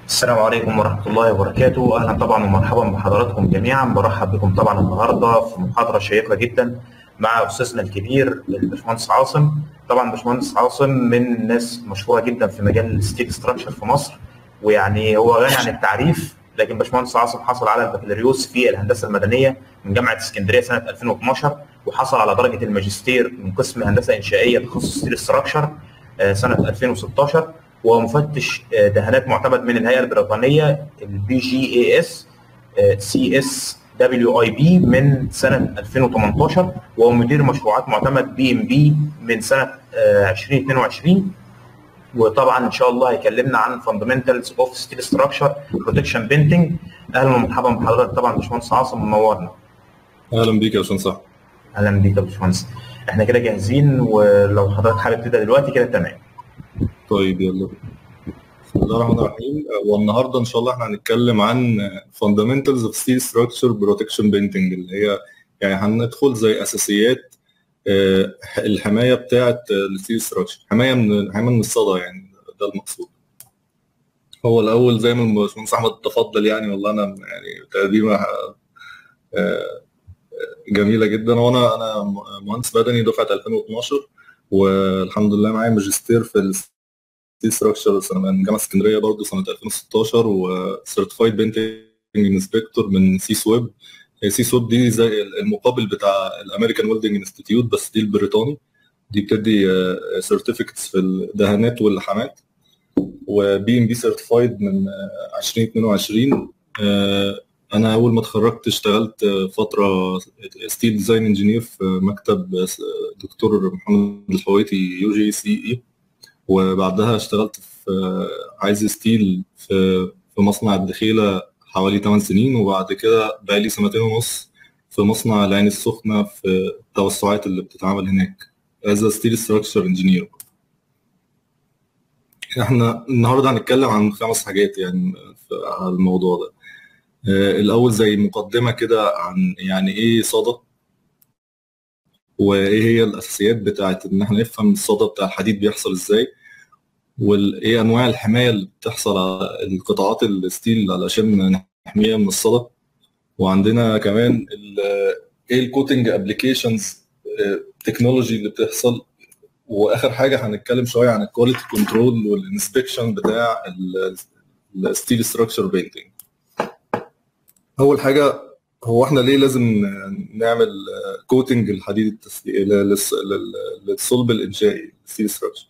السلام عليكم ورحمة الله وبركاته أهلا طبعا ومرحبا بحضراتكم جميعا برحب بكم طبعا النهاردة في محاضرة شيقة جدا مع أستاذنا الكبير الباشمهندس عاصم طبعا باشمهندس عاصم من ناس مشهورة جدا في مجال الستيل ستراكشر في مصر ويعني هو غني عن التعريف لكن باشمهندس عاصم حصل على البكالوريوس في الهندسة المدنية من جامعة اسكندرية سنة 2012 وحصل على درجة الماجستير من قسم هندسة إنشائية تخصص ستيل ستراكشر سنة 2016 ومفتش دهانات معتمد من الهيئه البريطانيه البي جي اي اس سي اس دبليو اي بي من سنه 2018 ومدير مشروعات معتمد بي ام بي من سنه 2022 وطبعا ان شاء الله هيكلمنا عن فاندمنتالز اوف ستيل ستراكشر بروتكشن بينتنج اهلا ومرحبا بحضرتك طبعا باشمهندس عاصم منورنا اهلا بيك يا باشمهندس اهلا بيك يا باشمهندس احنا كده جاهزين ولو حضرتك حابب تبدا دلوقتي كده تمام طيب يلا بسم الله الرحمن الرحيم والنهارده ان شاء الله احنا هنتكلم عن fundamentals of steel structure protection painting اللي هي يعني هندخل زي اساسيات الحمايه بتاعه الستيل ستراكشر حمايه من حمايه من الصدى يعني ده المقصود هو الاول زي ما الباشمهندس احمد تفضل يعني والله انا يعني تقديمه جميله جدا وانا انا مهندس مدني دفعه 2012 والحمد لله معايا ماجستير في الستيل ستراكشر من جامعه اسكندريه برضه سنه 2016 وسيرتيفايد بينتنج انسبكتور من سي سويب سي سويب دي زي المقابل بتاع الامريكان ويلدنج انستيتيوت بس دي البريطاني دي بتدي سيرتيفيكتس في الدهانات واللحامات وبي ام بي سيرتيفايد من 2022 انا اول ما اتخرجت اشتغلت فتره ستيل ديزاين انجينير في مكتب دكتور محمد الحويتي يو جي سي اي وبعدها اشتغلت في عايز ستيل في في مصنع الدخيله حوالي 8 سنين وبعد كده بقالي سنتين ونص في مصنع العين السخنه في التوسعات اللي بتتعمل هناك از ستيل ستراكشر انجينير احنا النهارده هنتكلم عن خمس حاجات يعني على الموضوع ده الاول زي مقدمه كده عن يعني ايه صدى وايه هي الاساسيات بتاعت ان احنا نفهم الصدى بتاع الحديد بيحصل ازاي وايه انواع الحمايه اللي بتحصل على القطاعات الستيل علشان نحميها من الصدى وعندنا كمان ايه الكوتنج ابلكيشنز تكنولوجي اللي بتحصل واخر حاجه هنتكلم شويه عن الكواليتي كنترول والانسبكشن بتاع الستيل ستراكشر بينتنج اول حاجه هو احنا ليه لازم نعمل كوتنج الحديد التسليق للصلب الانشائي الستيل ستراكشر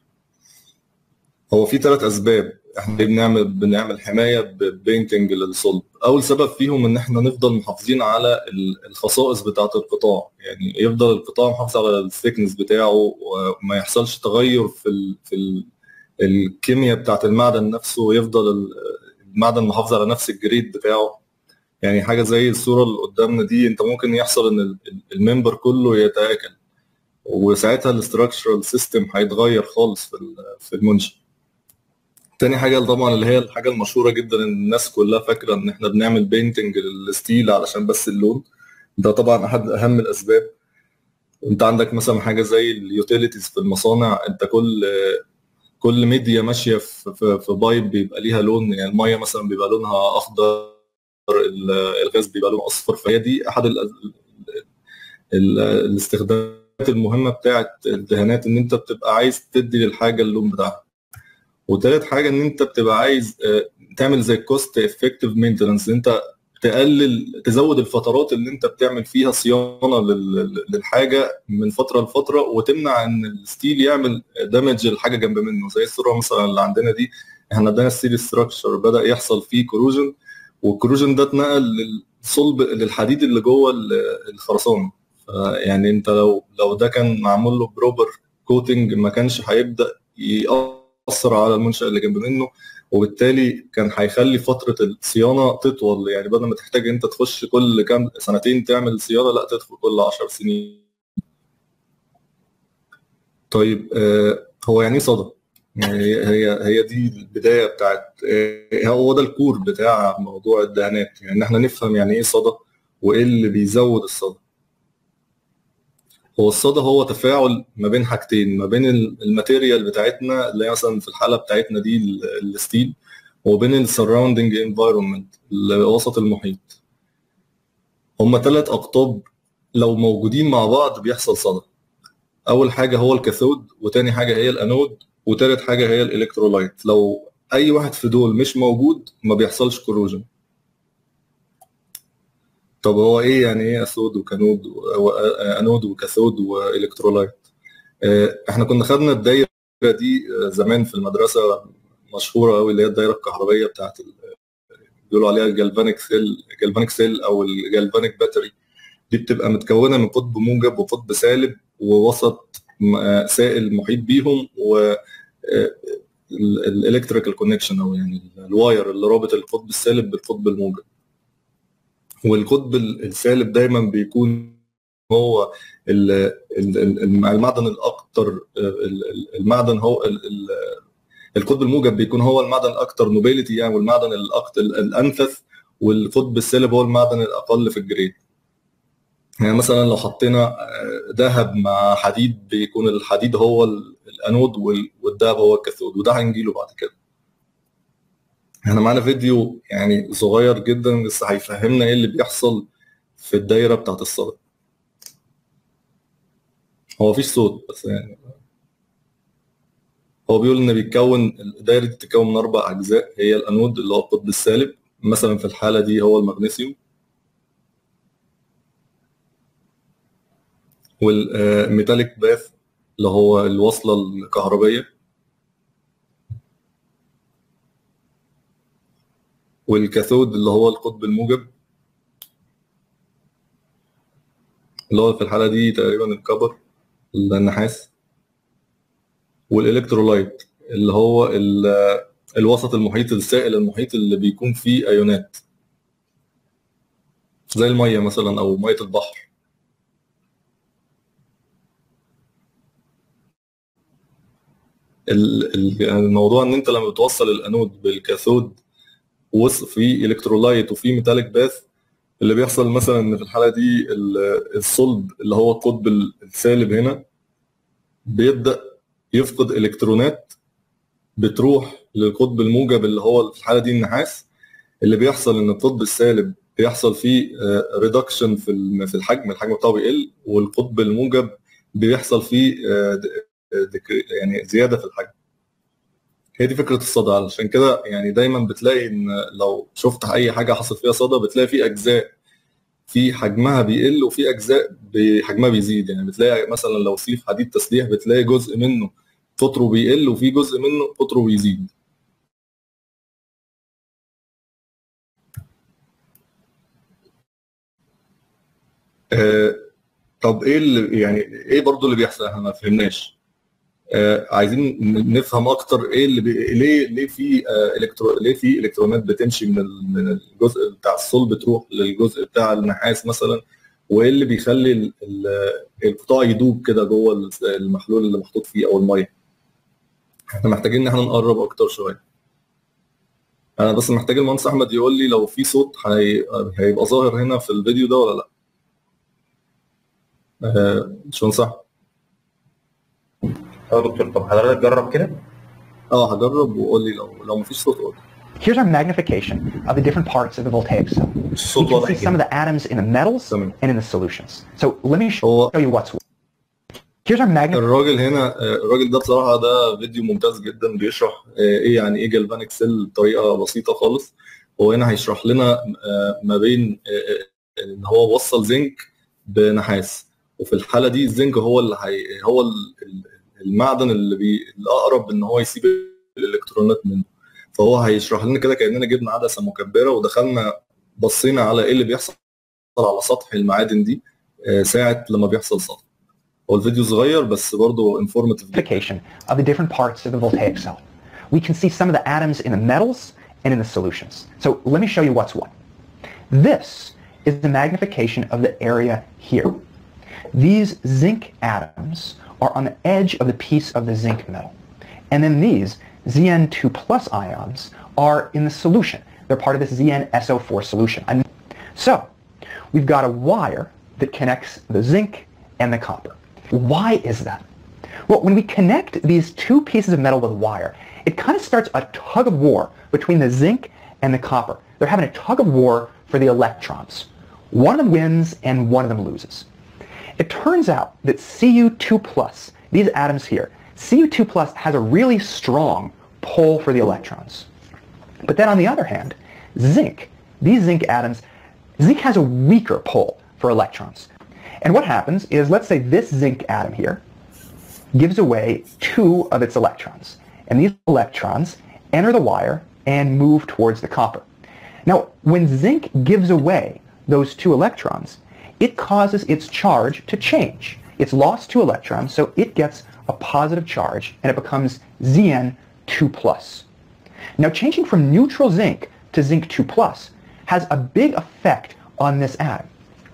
هو في ثلاث اسباب احنا ليه بنعمل بنعمل حمايه ببينتنج للصلب اول سبب فيهم ان احنا نفضل محافظين على الخصائص بتاعه القطاع يعني يفضل القطاع محافظ على الثيكنس بتاعه وما يحصلش تغير في ال في ال الكيمياء بتاعه المعدن نفسه ويفضل المعدن محافظ على نفس الجريد بتاعه يعني حاجه زي الصوره اللي قدامنا دي انت ممكن يحصل ان الممبر كله يتاكل وساعتها الاستراكشرال سيستم هيتغير خالص في في المنشا تاني حاجه طبعا اللي هي الحاجه المشهوره جدا ان الناس كلها فاكره ان احنا بنعمل بينتنج للستيل علشان بس اللون ده طبعا احد اهم الاسباب انت عندك مثلا حاجه زي اليوتيليتيز في المصانع انت كل كل ميديا ماشيه في, في بايب بيبقى ليها لون يعني الميه مثلا بيبقى لونها اخضر الغاز بيبقى لونه اصفر فهي دي احد ال ال الاستخدامات المهمه بتاعه الدهانات ان انت بتبقى عايز تدي للحاجه اللون بتاعها وتالت حاجه ان انت بتبقى عايز تعمل زي كوست افكتيف مينتنس انت تقلل تزود الفترات اللي انت بتعمل فيها صيانه للحاجه من فتره لفتره وتمنع ان الستيل يعمل دامج للحاجه جنب منه زي الصوره مثلا اللي عندنا دي احنا عندنا ستيل ستراكشر بدا يحصل فيه كروجن والكروجن ده اتنقل للصلب للحديد اللي جوه الخرسانه يعني انت لو لو ده كان معمول له بروبر كوتنج ما كانش هيبدا ياثر على المنشا اللي جنب منه وبالتالي كان هيخلي فتره الصيانه تطول يعني بدل ما تحتاج انت تخش كل كام سنتين تعمل صيانه لا تدخل كل 10 سنين طيب آه هو يعني ايه صدى؟ يعني هي هي دي البدايه بتاعت هو ده الكور بتاع موضوع الدهانات يعني احنا نفهم يعني ايه صدى وايه اللي بيزود الصدى هو الصدى هو تفاعل ما بين حاجتين ما بين الماتيريال بتاعتنا اللي هي مثلا في الحاله بتاعتنا دي الستيل وبين السراوندنج انفايرمنت الوسط المحيط هما ثلاث اقطاب لو موجودين مع بعض بيحصل صدى اول حاجه هو الكاثود وتاني حاجه هي الانود وتالت حاجه هي الالكترولايت لو اي واحد في دول مش موجود ما بيحصلش كوروجن طب هو ايه يعني ايه اثود وكانود انود وكاثود والكترولايت احنا كنا خدنا الدايره دي زمان في المدرسه مشهوره قوي اللي هي الدايره الكهربائيه بتاعت بيقولوا عليها الجالفانيك سيل جالفانيك سيل او الجالفانيك باتري دي بتبقى متكونه من قطب موجب وقطب سالب ووسط سائل محيط بيهم و الالكتريكال كونكشن او يعني الواير اللي رابط القطب السالب بالقطب الموجب والقطب السالب دايما بيكون هو المعدن الاكثر المعدن هو القطب الموجب بيكون هو المعدن الاكثر نوبيليتي يعني والمعدن الاكثر الانفث والقطب السالب هو المعدن الاقل في الجريد يعني مثلا لو حطينا ذهب مع حديد بيكون الحديد هو الانود والذهب هو الكاثود وده هنجيله بعد كده احنا معانا فيديو يعني صغير جدا بس هيفهمنا ايه اللي بيحصل في الدايره بتاعت الصدى هو مفيش صوت بس يعني هو بيقول ان بيتكون الدايره دي بتتكون من اربع اجزاء هي الانود اللي هو القطب السالب مثلا في الحاله دي هو المغنيسيوم والميتاليك باث اللي هو الوصله الكهربيه والكاثود اللي هو القطب الموجب اللي هو في الحاله دي تقريبا الكبر النحاس والالكترولايت اللي هو الوسط المحيط السائل المحيط اللي بيكون فيه ايونات زي الميه مثلا او ميه البحر الموضوع ان انت لما بتوصل الانود بالكاثود في الكترولايت وفي ميتاليك باث اللي بيحصل مثلا ان في الحاله دي الصلب اللي هو القطب السالب هنا بيبدا يفقد الكترونات بتروح للقطب الموجب اللي هو في الحاله دي النحاس اللي بيحصل ان القطب السالب بيحصل فيه ريدكشن في في الحجم الحجم بتاعه بيقل والقطب الموجب بيحصل فيه يعني زياده في الحجم هي دي فكره الصدى علشان كده يعني دايما بتلاقي ان لو شفت اي حاجه حصل فيها صدى بتلاقي في اجزاء في حجمها بيقل وفي اجزاء حجمها بيزيد يعني بتلاقي مثلا لو سيف حديد تسليح بتلاقي جزء منه قطره بيقل وفي جزء منه قطره بيزيد آه طب ايه اللي يعني ايه برضو اللي بيحصل احنا ما فهمناش آه عايزين نفهم اكتر ايه اللي بي... ليه ليه في آه الكترو ليه في الكترونات بتمشي من ال... من الجزء بتاع الصلب تروح للجزء بتاع النحاس مثلا وايه اللي بيخلي ال... ال... القطاع يدوب كده جوه المحلول اللي محطوط فيه او الميه احنا محتاجين ان احنا نقرب اكتر شويه انا بس محتاج المهندس احمد يقول لي لو في صوت هي... هيبقى ظاهر هنا في الفيديو ده ولا لا آه شلون صح اه دكتور طب حضرتك جرب كده اه هجرب وقول لي لو لو مفيش صوت قول Here's our magnification of the different parts of the voltaic cell. We الصوت can واضح see some of جدا the atoms in the metals تمام. and in the solutions. So let me show هو you what's what. Here's our magnification. الراجل هنا آه، الراجل ده بصراحه ده فيديو ممتاز جدا بيشرح آه، ايه يعني ايه جالفانيك سيل بطريقه بسيطه خالص هو هنا هيشرح لنا آه، ما بين آه، آه، ان هو وصل زنك بنحاس وفي الحاله دي الزنك هو اللي هي هو ال- ال- المعدن اللي بي الاقرب ان هو يسيب الالكترونات منه فهو هيشرح لنا كده كاننا جبنا عدسه مكبره ودخلنا بصينا على ايه اللي بيحصل على سطح المعادن دي آه، ساعه لما بيحصل صدى هو الفيديو صغير بس برضه انفورماتيف of the different parts of the voltaic cell. We can see some of the atoms in the metals and in the solutions. So let me show you what's what. This is the magnification of the area here. These zinc atoms are on the edge of the piece of the zinc metal. And then these Zn2 plus ions are in the solution. They're part of this ZnSO4 solution. And So we've got a wire that connects the zinc and the copper. Why is that? Well, when we connect these two pieces of metal with wire, it kind of starts a tug of war between the zinc and the copper. They're having a tug of war for the electrons. One of them wins and one of them loses. It turns out that Cu2 plus, these atoms here, Cu2 plus has a really strong pull for the electrons. But then on the other hand, zinc, these zinc atoms, zinc has a weaker pull for electrons. And what happens is, let's say this zinc atom here gives away two of its electrons. And these electrons enter the wire and move towards the copper. Now, when zinc gives away those two electrons, it causes its charge to change. It's lost two electrons, so it gets a positive charge, and it becomes Zn2 plus. Now, changing from neutral zinc to zinc 2 plus has a big effect on this atom.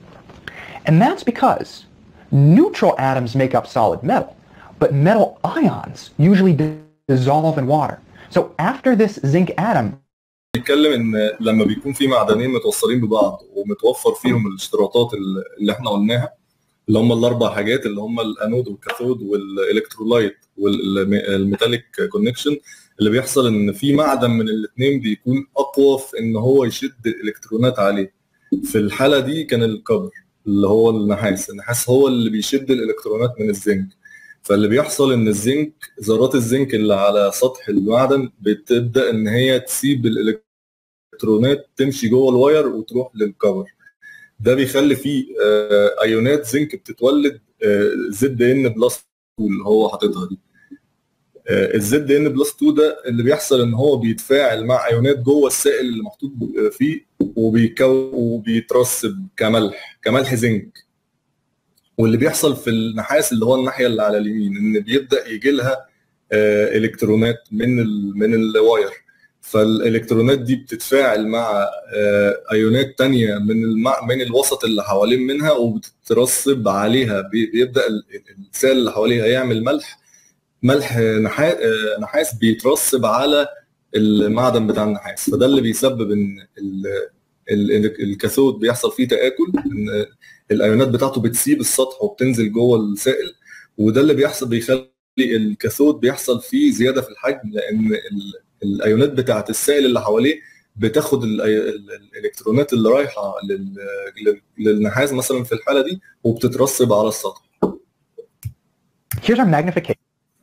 And that's because neutral atoms make up solid metal, but metal ions usually dissolve in water. So after this zinc atom بيتكلم ان لما بيكون في معدنين متوصلين ببعض ومتوفر فيهم الاشتراطات اللي احنا قلناها اللي هم الاربع حاجات اللي هم الانود والكاثود والالكترولايت والميتاليك كونكشن اللي بيحصل ان في معدن من الاثنين بيكون اقوى في ان هو يشد الالكترونات عليه في الحاله دي كان الكبر اللي هو النحاس النحاس هو اللي بيشد الالكترونات من الزنك فاللي بيحصل ان الزنك ذرات الزنك اللي على سطح المعدن بتبدا ان هي تسيب الالكترونات تمشي جوه الواير وتروح للكفر ده بيخلي فيه ايونات زنك بتتولد زد ان بلس 2 اللي هو حاططها دي الزد ان بلس 2 ده اللي بيحصل ان هو بيتفاعل مع ايونات جوه السائل اللي محطوط فيه وبيكون وبيترسب كملح كملح زنك واللي بيحصل في النحاس اللي هو الناحيه اللي على اليمين ان بيبدا يجي لها الكترونات من ال من الواير فالالكترونات دي بتتفاعل مع ايونات تانية من المع... من الوسط اللي حوالين منها وبتترسب عليها بيبدا السائل اللي حواليها يعمل ملح ملح نحاس نحاس بيترسب على المعدن بتاع النحاس فده اللي بيسبب ان الكاثود بيحصل فيه تاكل ان الايونات بتاعته بتسيب السطح وبتنزل جوه السائل وده اللي بيحصل بيخلي الكاثود بيحصل فيه زياده في الحجم لان الايونات بتاعه السائل اللي حواليه بتاخد الالكترونات اللي رايحه للنحاس مثلا في الحاله دي وبتترسب على السطح. Here's our magnification.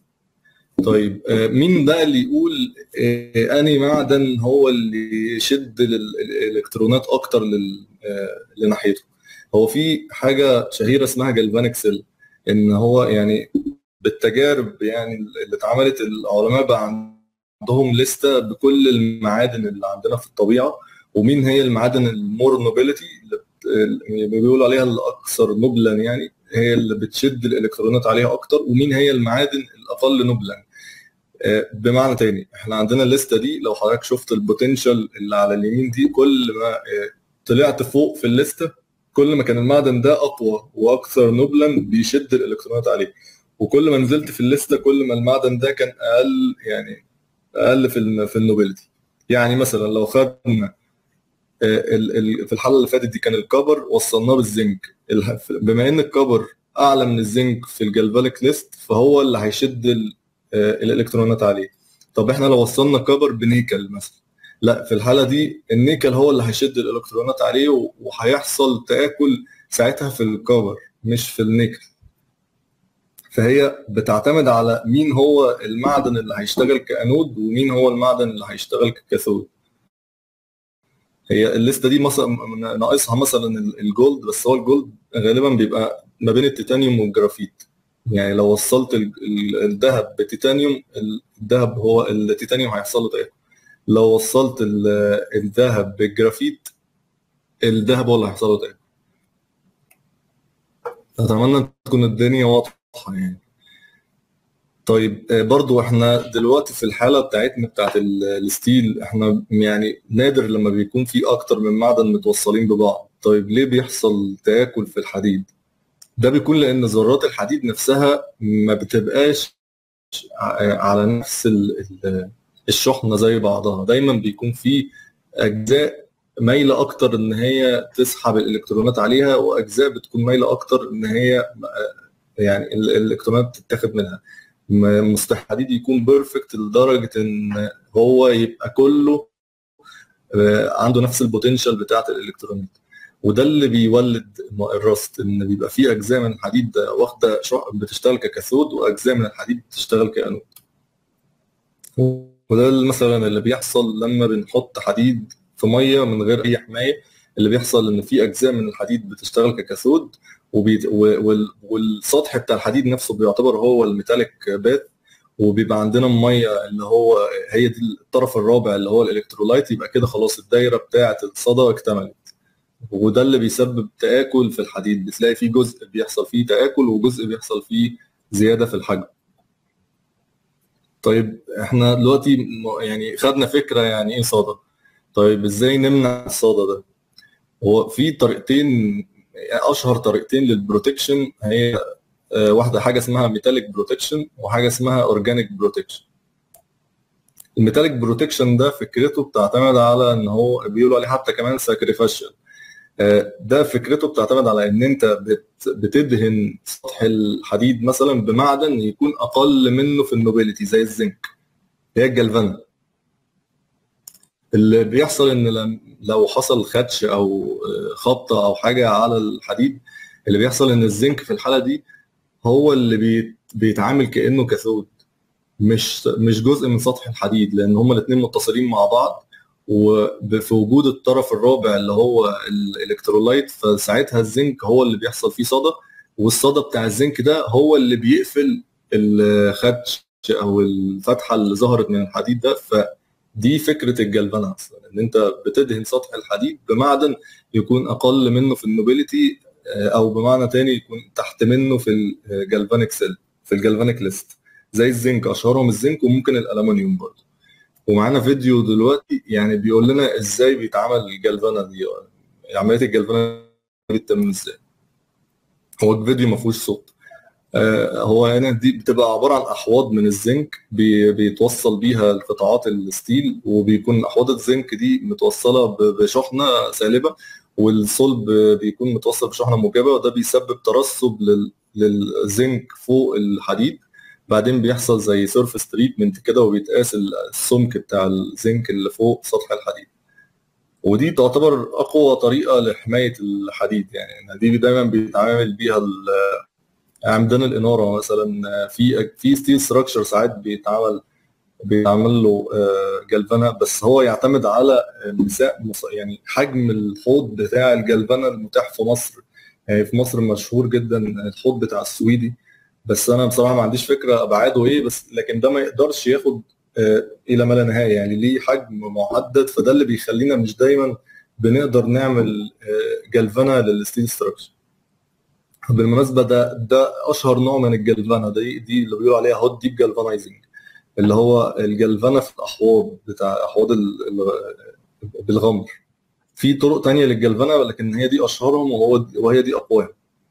طيب مين بقى اللي يقول اني معدن هو اللي يشد الالكترونات اكتر لناحيته هو في حاجه شهيره اسمها جلفانيك سيل ان هو يعني بالتجارب يعني اللي اتعملت العلماء بقى عندهم لسته بكل المعادن اللي عندنا في الطبيعه ومين هي المعادن المور نوبيليتي اللي بيقولوا عليها الاكثر نبلا يعني هي اللي بتشد الالكترونات عليها اكتر ومين هي المعادن الاقل نبلا بمعنى تاني احنا عندنا الليسته دي لو حضرتك شفت البوتنشال اللي على اليمين دي كل ما طلعت فوق في الليسته كل ما كان المعدن ده اقوى واكثر نبلا بيشد الالكترونات عليه وكل ما نزلت في الليسته كل ما المعدن ده كان اقل يعني اقل في في النوبيلتي يعني مثلا لو خدنا في الحلقه اللي فاتت دي كان الكبر وصلناه بالزنك بما ان الكبر اعلى من الزنك في الجلفاليك ليست فهو اللي هيشد الالكترونات عليه طب احنا لو وصلنا كبر بنيكل مثلا لا في الحاله دي النيكل هو اللي هيشد الالكترونات عليه وهيحصل تاكل ساعتها في الكبر مش في النيكل فهي بتعتمد على مين هو المعدن اللي هيشتغل كانود ومين هو المعدن اللي هيشتغل ككاثود هي الليسته دي مثلا ناقصها مثلا الجولد بس هو الجولد غالبا بيبقى ما بين التيتانيوم والجرافيت يعني لو وصلت الذهب بتيتانيوم الذهب هو التيتانيوم هيحصل له تاكل لو وصلت الذهب بالجرافيت الذهب هو اللي هيحصل له تاكل اتمنى تكون الدنيا واضحه يعني طيب برضو احنا دلوقتي في الحاله بتاعتنا بتاعت الستيل احنا يعني نادر لما بيكون في اكتر من معدن متوصلين ببعض طيب ليه بيحصل تاكل في الحديد ده بيكون لان ذرات الحديد نفسها ما بتبقاش على نفس الشحنه زي بعضها دايما بيكون في اجزاء مايله اكتر ان هي تسحب الالكترونات عليها واجزاء بتكون مايله اكتر ان هي يعني الالكترونات تتاخد منها م- مستحيل الحديد يكون بيرفكت لدرجه ان هو يبقى كله آه، عنده نفس البوتنشال بتاعه الالكترونات وده اللي بيولد م- الرست ان بيبقى فيه اجزاء من الحديد واخده شع- بتشتغل ككاثود واجزاء من الحديد بتشتغل كانود وده اللي مثلا اللي بيحصل لما بنحط حديد في ميه من غير اي حمايه اللي بيحصل ان في اجزاء من الحديد بتشتغل ككاثود وبيت و- وال- والسطح بتاع الحديد نفسه بيعتبر هو الميتاليك باث وبيبقى عندنا ميه اللي هو هي دي الطرف الرابع اللي هو الالكترولايت يبقى كده خلاص الدايره بتاعه الصدى اكتملت وده اللي بيسبب تآكل في الحديد بتلاقي فيه جزء بيحصل فيه تآكل وجزء بيحصل فيه زياده في الحجم طيب احنا دلوقتي م- يعني خدنا فكره يعني ايه صدى طيب ازاي نمنع الصدى ده هو في طريقتين اشهر طريقتين للبروتكشن هي آه، واحده حاجه اسمها ميتاليك بروتكشن وحاجه اسمها اورجانيك بروتكشن الميتاليك بروتكشن ده فكرته بتعتمد على ان هو بيقولوا عليه حتى كمان ساكريفاشال ده فكرته بتعتمد على ان انت بت- بتدهن سطح الحديد مثلا بمعدن يكون اقل منه في النوبيليتي زي الزنك هي الجلفنة اللي بيحصل ان لم- لو حصل خدش او آه، خبطه او حاجه على الحديد اللي بيحصل ان الزنك في الحاله دي هو اللي بيت- بيتعامل كانه كاثود مش مش جزء من سطح الحديد لان هما الاثنين متصلين مع بعض وفي وجود الطرف الرابع اللي هو الالكترولايت فساعتها الزنك هو اللي بيحصل فيه صدى والصدى بتاع الزنك ده هو اللي بيقفل الخدش او الفتحه اللي ظهرت من الحديد ده فدي فكره الجلفنه اصلا ان انت بتدهن سطح الحديد بمعدن يكون اقل منه في النوبيليتي او بمعنى تاني يكون تحت منه في الجلفانيك سيل في الجلفانيك ليست زي الزنك اشهرهم الزنك وممكن الالومنيوم برضه ومعانا فيديو دلوقتي يعني بيقول لنا ازاي بيتعمل الجلفنه دي عمليه الجلفنه دي بتتم ازاي هو الفيديو ما فيهوش صوت آه هو هنا دي بتبقى عباره عن احواض من الزنك بي بيتوصل بيها القطاعات الستيل وبيكون احواض الزنك دي متوصله بشحنه سالبه والصلب بيكون متوصل بشحنه موجبه وده بيسبب ترسب لل للزنك فوق الحديد بعدين بيحصل زي سيرفيس تريتمنت كده وبيتقاس السمك بتاع الزنك اللي فوق سطح الحديد ودي تعتبر اقوى طريقه لحمايه الحديد يعني دي دايما بيتعامل بيها عمدان الاناره مثلا في في ستيل ستراكشر ساعات بيتعمل بيعمل له جلفنه بس هو يعتمد على مساء يعني حجم الحوض بتاع الجلفنه المتاح في مصر يعني في مصر مشهور جدا الحوض بتاع السويدي بس انا بصراحه ما عنديش فكره ابعاده ايه بس لكن ده ما يقدرش ياخد الى ما لا نهايه يعني ليه حجم محدد فده اللي بيخلينا مش دايما بنقدر نعمل جلفنه للستيل ستراكشر بالمناسبه ده ده اشهر نوع من الجلفنه دي دي اللي بيقولوا عليها هوت ديب جلفنايزنج اللي هو الجلفنه في الاحواض بتاع احواض بالغمر في طرق تانية للجلفنه لكن هي دي اشهرهم وهو وهي دي اقواهم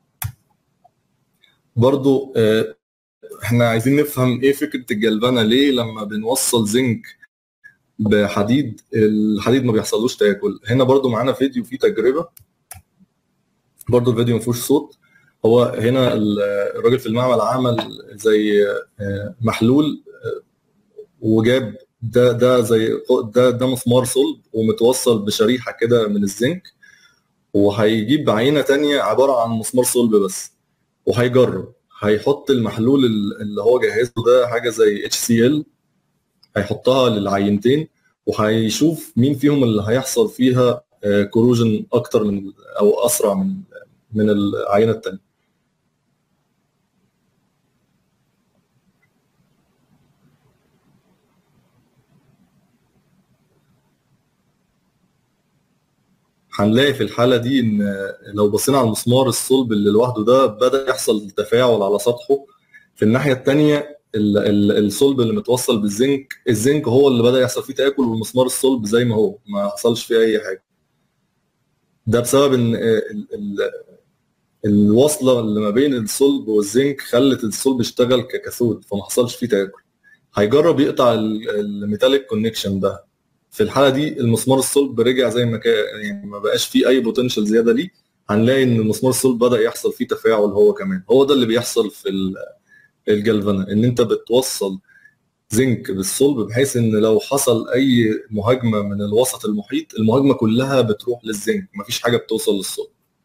برضو احنا عايزين نفهم ايه فكره الجلفنه ليه لما بنوصل زنك بحديد الحديد ما بيحصلوش تاكل هنا برضو معانا فيديو فيه تجربه برضو الفيديو ما فيهوش صوت هو هنا الراجل في المعمل عمل زي محلول وجاب ده ده زي ده ده مسمار صلب ومتوصل بشريحه كده من الزنك وهيجيب عينه تانية عباره عن مسمار صلب بس وهيجرب هيحط المحلول اللي هو جهزه ده حاجه زي اتش سي ال هيحطها للعينتين وهيشوف مين فيهم اللي هيحصل فيها كوروجن اكتر من او اسرع من من العينه الثانيه هنلاقي في الحاله دي ان لو بصينا على المسمار الصلب اللي لوحده ده بدا يحصل تفاعل على سطحه في الناحيه الثانيه الصلب اللي متوصل بالزنك الزنك هو اللي بدا يحصل فيه تاكل والمسمار الصلب زي ما هو ما حصلش فيه اي حاجه ده بسبب ان ال ال الوصله اللي ما بين الصلب والزنك خلت الصلب يشتغل ككاثود فما حصلش فيه تاكل هيجرب يقطع الميتاليك كونكشن ده في الحاله دي المسمار الصلب رجع زي ما كان يعني ما بقاش فيه اي بوتنشال زياده ليه هنلاقي ان المسمار الصلب بدا يحصل فيه تفاعل هو كمان هو ده اللي بيحصل في الجلفنه ان انت بتوصل زنك بالصلب بحيث ان لو حصل اي مهاجمه من الوسط المحيط المهاجمه كلها بتروح للزنك مفيش حاجه بتوصل للصلب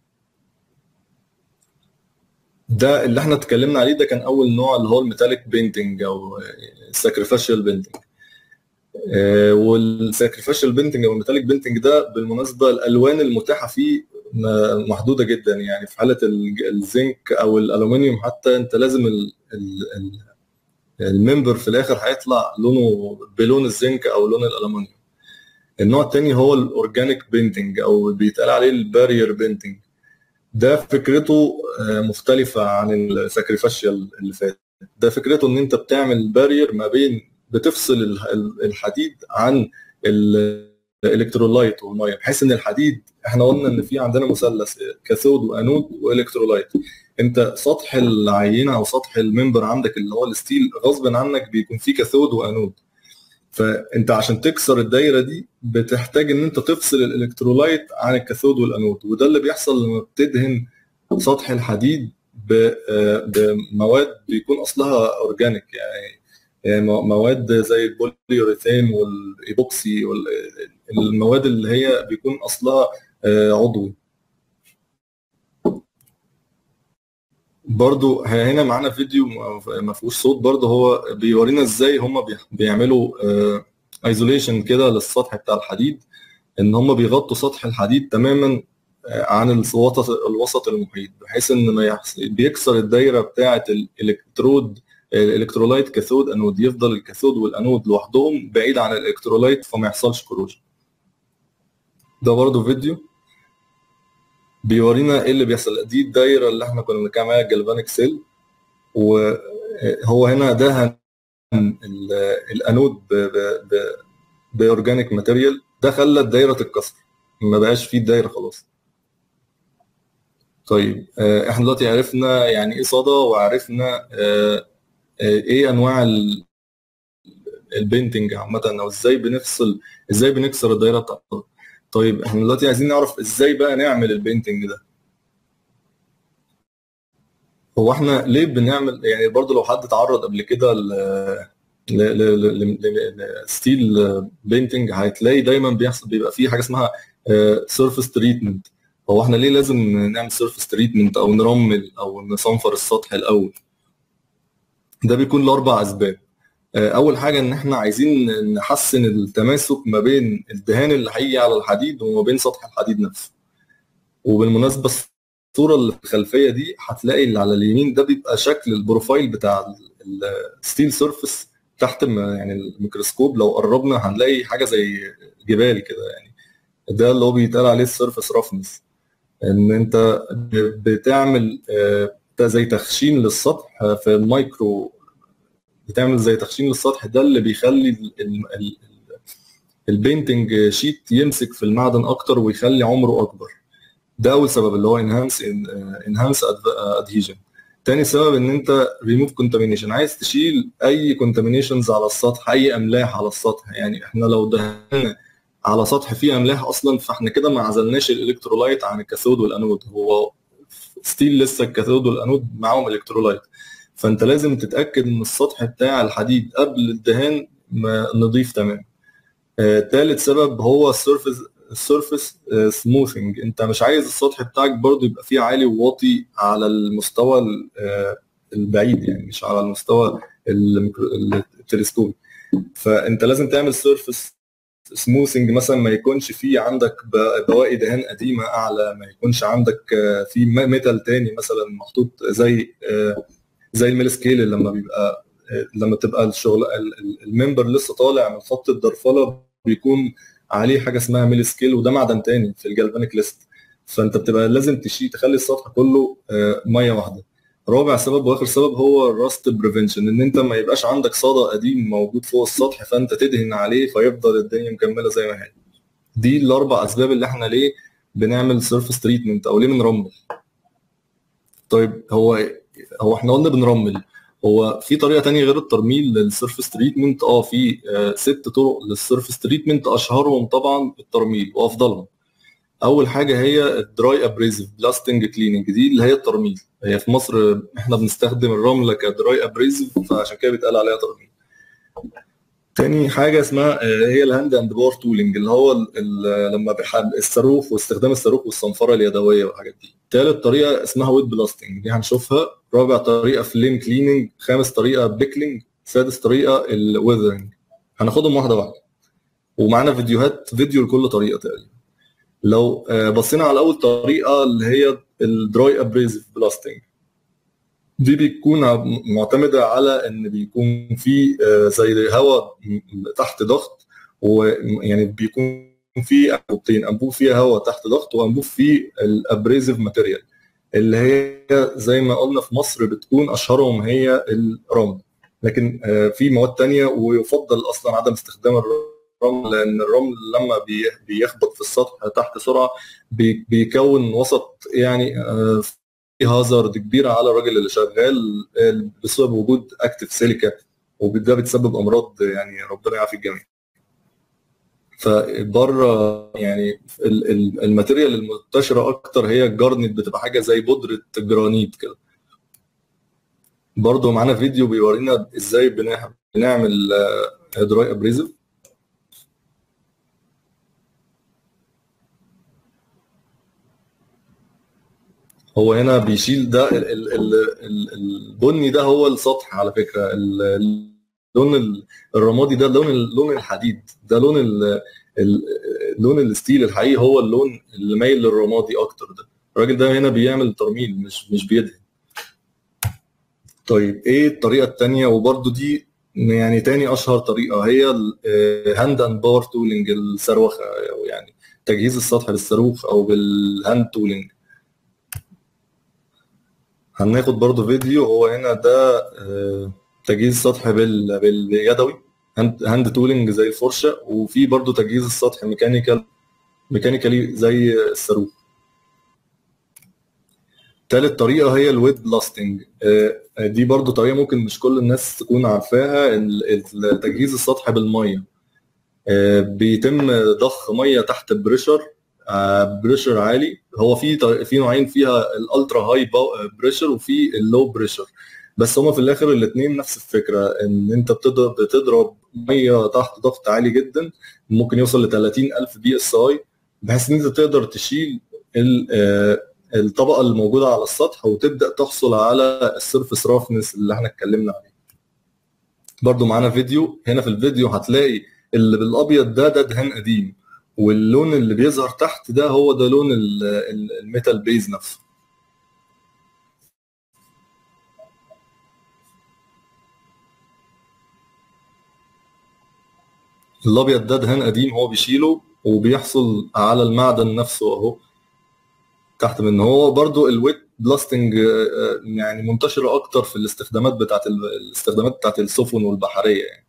ده اللي احنا اتكلمنا عليه ده كان اول نوع اللي هو الميتاليك بينتنج او الساكريفاشال بينتنج والساكريفاشال بينتنج او الميتاليك بينتنج ده بالمناسبه الالوان المتاحه فيه محدوده جدا يعني في حاله الزنك او الالومنيوم حتى انت لازم ال ال الممبر في الاخر هيطلع لونه بلون الزنك او لون الالومنيوم النوع الثاني هو الاورجانيك بينتنج او بيتقال عليه البارير بينتنج ده فكرته مختلفه عن الساكريفاشيال اللي فات ده فكرته ان انت بتعمل بارير ما بين بتفصل الحديد عن الالكترولايت والميه بحيث ان الحديد احنا قلنا ان في عندنا مثلث كاثود وانود والكترولايت انت سطح العينه او سطح الممبر عندك اللي هو الستيل غصب عنك بيكون فيه كاثود وانود فانت عشان تكسر الدايره دي بتحتاج ان انت تفصل الالكترولايت عن الكاثود والانود وده اللي بيحصل لما بتدهن سطح الحديد بمواد بيكون اصلها اورجانيك يعني مواد زي البوليوريثين والايبوكسي المواد اللي هي بيكون اصلها عضوي برضو هنا معانا فيديو ما فيهوش صوت برضو هو بيورينا ازاي هم بيعملوا ايزوليشن كده للسطح بتاع الحديد ان هم بيغطوا سطح الحديد تماما عن الوسط الوسط المحيط بحيث ان ما يحصل بيكسر الدايره بتاعه الالكترود الالكترولايت كاثود انود يفضل الكاثود والانود لوحدهم بعيد عن الالكترولايت فما يحصلش كروجن ده برضو فيديو بيورينا ايه اللي بيحصل دي الدايره اللي احنا كنا بنتكلم عليها الجلفانيك سيل وهو هنا دهن الانود باورجانيك ماتيريال ده خلى الدايره تتكسر ما بقاش فيه الدايره خلاص طيب احنا دلوقتي عرفنا يعني ايه صدى وعرفنا ايه انواع البينتنج عامه او ازاي بنفصل ازاي بنكسر الدايره بتاعتها طيب احنا دلوقتي عايزين نعرف ازاي بقى نعمل البينتنج ده هو احنا ليه بنعمل يعني برضو لو حد اتعرض قبل كده لستيل بينتنج هتلاقي دايما بيحصل بيبقى فيه حاجه اسمها سيرفيس تريتمنت هو احنا ليه لازم نعمل سيرفيس تريتمنت او نرمل او نصنفر السطح الاول ده بيكون لاربع اسباب اول حاجه ان احنا عايزين نحسن التماسك ما بين الدهان اللي هيجي على الحديد وما بين سطح الحديد نفسه وبالمناسبه الصوره اللي في الخلفيه دي هتلاقي اللي على اليمين ده بيبقى شكل البروفايل بتاع الستيل سيرفيس تحت يعني الميكروسكوب لو قربنا هنلاقي حاجه زي جبال كده يعني ده اللي هو بيتقال عليه السيرفيس رفنس ان انت بتعمل زي تخشين للسطح في المايكرو بتعمل زي تخشين للسطح ده اللي بيخلي البينتنج شيت يمسك في المعدن اكتر ويخلي عمره اكبر ده اول سبب اللي هو انهانس انهانس ادهيجن تاني سبب ان انت ريموف كونتامينيشن عايز تشيل اي كونتامينيشنز على السطح اي املاح على السطح يعني احنا لو دهنا على سطح فيه املاح اصلا فاحنا كده ما عزلناش الالكترولايت عن الكاثود والانود هو ستيل لسه الكاثود والانود معاهم الكترولايت فانت لازم تتاكد ان السطح بتاع الحديد قبل الدهان نضيف تمام ثالث آه، سبب هو السيرفيس السيرفيس سموثنج انت مش عايز السطح بتاعك برضو يبقى فيه عالي وواطي على المستوى البعيد يعني مش على المستوى التلسكوبي فانت لازم تعمل سيرفيس سموثنج مثلا ما يكونش فيه عندك بواقي دهان قديمه اعلى ما يكونش عندك في ميتال تاني مثلا محطوط زي زي الميل سكيل لما بيبقى لما تبقى الشغل الممبر لسه طالع من خط الدرفله بيكون عليه حاجه اسمها ميل سكيل وده معدن تاني في الجالفانيك ليست فانت بتبقى لازم تشيل تخلي السطح كله ميه واحده رابع سبب واخر سبب هو الراست بريفنشن ان انت ما يبقاش عندك صدى قديم موجود فوق السطح فانت تدهن عليه فيفضل الدنيا مكمله زي ما هي دي الاربع اسباب اللي احنا ليه بنعمل سيرفيس تريتمنت او ليه بنرمل طيب هو هو احنا قلنا بنرمل هو في طريقه تانية غير الترميل للسيرفيس تريتمنت اه في آه ست طرق للسيرفيس تريتمنت اشهرهم طبعا الترميل وافضلهم اول حاجه هي الدراي ابريزيف بلاستنج كليننج دي اللي هي الترميل هي في مصر احنا بنستخدم الرمله كدراي ابريزيف فعشان كده بيتقال عليها ترميل تاني حاجه اسمها آه، هي الهاند اند باور تولينج اللي هو ال- ال- لما بيحب الصاروخ واستخدام الصاروخ والصنفره اليدويه والحاجات دي تالت طريقه اسمها ويت بلاستنج دي هنشوفها رابع طريقه فليم كليننج خامس طريقه بيكلينج سادس طريقه الويذرنج هناخدهم واحده واحده ومعانا فيديوهات فيديو لكل طريقه تقريبا لو آه، بصينا على اول طريقه اللي هي الدراي ابريزيف بلاستنج دي بتكون ع- معتمده على ان بيكون في آه، زي هواء تحت ضغط ويعني بيكون في انبوبتين انبوب فيها هواء تحت ضغط وانبوب فيه الابريزيف ماتيريال اللي هي زي ما قلنا في مصر بتكون اشهرهم هي الرمل لكن آه، في مواد تانية ويفضل اصلا عدم استخدام الرمل لان الرمل لما بي- بيخبط في السطح تحت سرعه بي- بيكون وسط يعني آه، في هازارد كبيره على الراجل اللي شغال آه، بسبب وجود اكتف سيليكا وده بتسبب امراض يعني ربنا يعافي الجميع فبره يعني ال- ال- الماتيريال المنتشره اكتر هي الجرنيت بتبقى حاجه زي بودره جرانيت كده برضه معانا فيديو بيورينا ازاي بنع- بنعمل دراي ابريزيف هو هنا بيشيل ده ال- ال- ال- ال- البني ده هو السطح على فكره ال- اللون ال- الرمادي ده لون ال- لون الحديد ده لون ال- ال- لون الستيل الحقيقي هو اللون اللي مايل للرمادي اكتر ده الراجل ده هنا بيعمل ترميل مش مش بيدهن طيب ايه الطريقه الثانيه وبرده دي يعني تاني اشهر طريقه هي الهاند اند باور تولينج الصاروخه او يعني تجهيز السطح بالصاروخ او بالهاند تولينج هناخد برضو فيديو هو هنا ده آه، تجهيز السطح بال- باليدوي هاند هاند تولينج زي الفرشه وفي برضو تجهيز السطح ميكانيكال ميكانيكالي زي الصاروخ تالت طريقة هي الويت بلاستنج آه، دي برضو طريقة ممكن مش كل الناس تكون عارفاها ال- ال- تجهيز السطح بالمية آه، بيتم ضخ مية تحت بريشر بريشر عالي هو في ط- في نوعين فيها الالترا هاي بريشر وفي اللو بريشر بس هما في الاخر الاثنين نفس الفكره ان انت بتضرب بتضرب ميه تحت ضغط عالي جدا ممكن يوصل ل 30000 بي اس اي بحيث ان انت تقدر تشيل ال- آه، الطبقه اللي موجوده على السطح وتبدا تحصل على السيرفس رافنس اللي احنا اتكلمنا عليه برضو معانا فيديو هنا في الفيديو هتلاقي اللي بالابيض ده ده دهان قديم واللون اللي بيظهر تحت ده هو ده لون ال- ال- الميتال بيز نفسه الابيض ده دهان قديم هو بيشيله وبيحصل على المعدن نفسه اهو تحت من هو برضو الويت بلاستنج آه، يعني منتشره اكتر في الاستخدامات بتاعت ال- الاستخدامات بتاعت السفن والبحريه يعني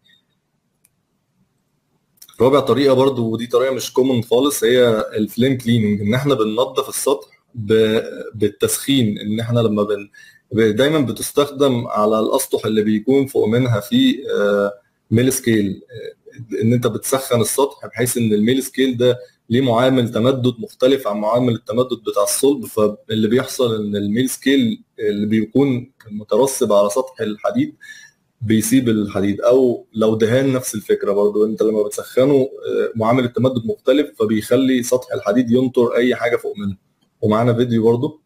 رابع طريقه برضو ودي طريقه مش كومن خالص هي الفليم كليننج ان احنا بننظف السطح ب- بالتسخين ان احنا لما بن ب- دايما بتستخدم على الاسطح اللي بيكون فوق منها في ميل سكيل ان انت بتسخن السطح بحيث ان الميل سكيل ده ليه معامل تمدد مختلف عن معامل التمدد بتاع الصلب فاللي بيحصل ان الميل سكيل اللي بيكون مترسب على سطح الحديد بيسيب الحديد او لو دهان نفس الفكره برضو انت لما بتسخنه آه، معامل التمدد مختلف فبيخلي سطح الحديد ينطر اي حاجه فوق منه ومعانا فيديو برضو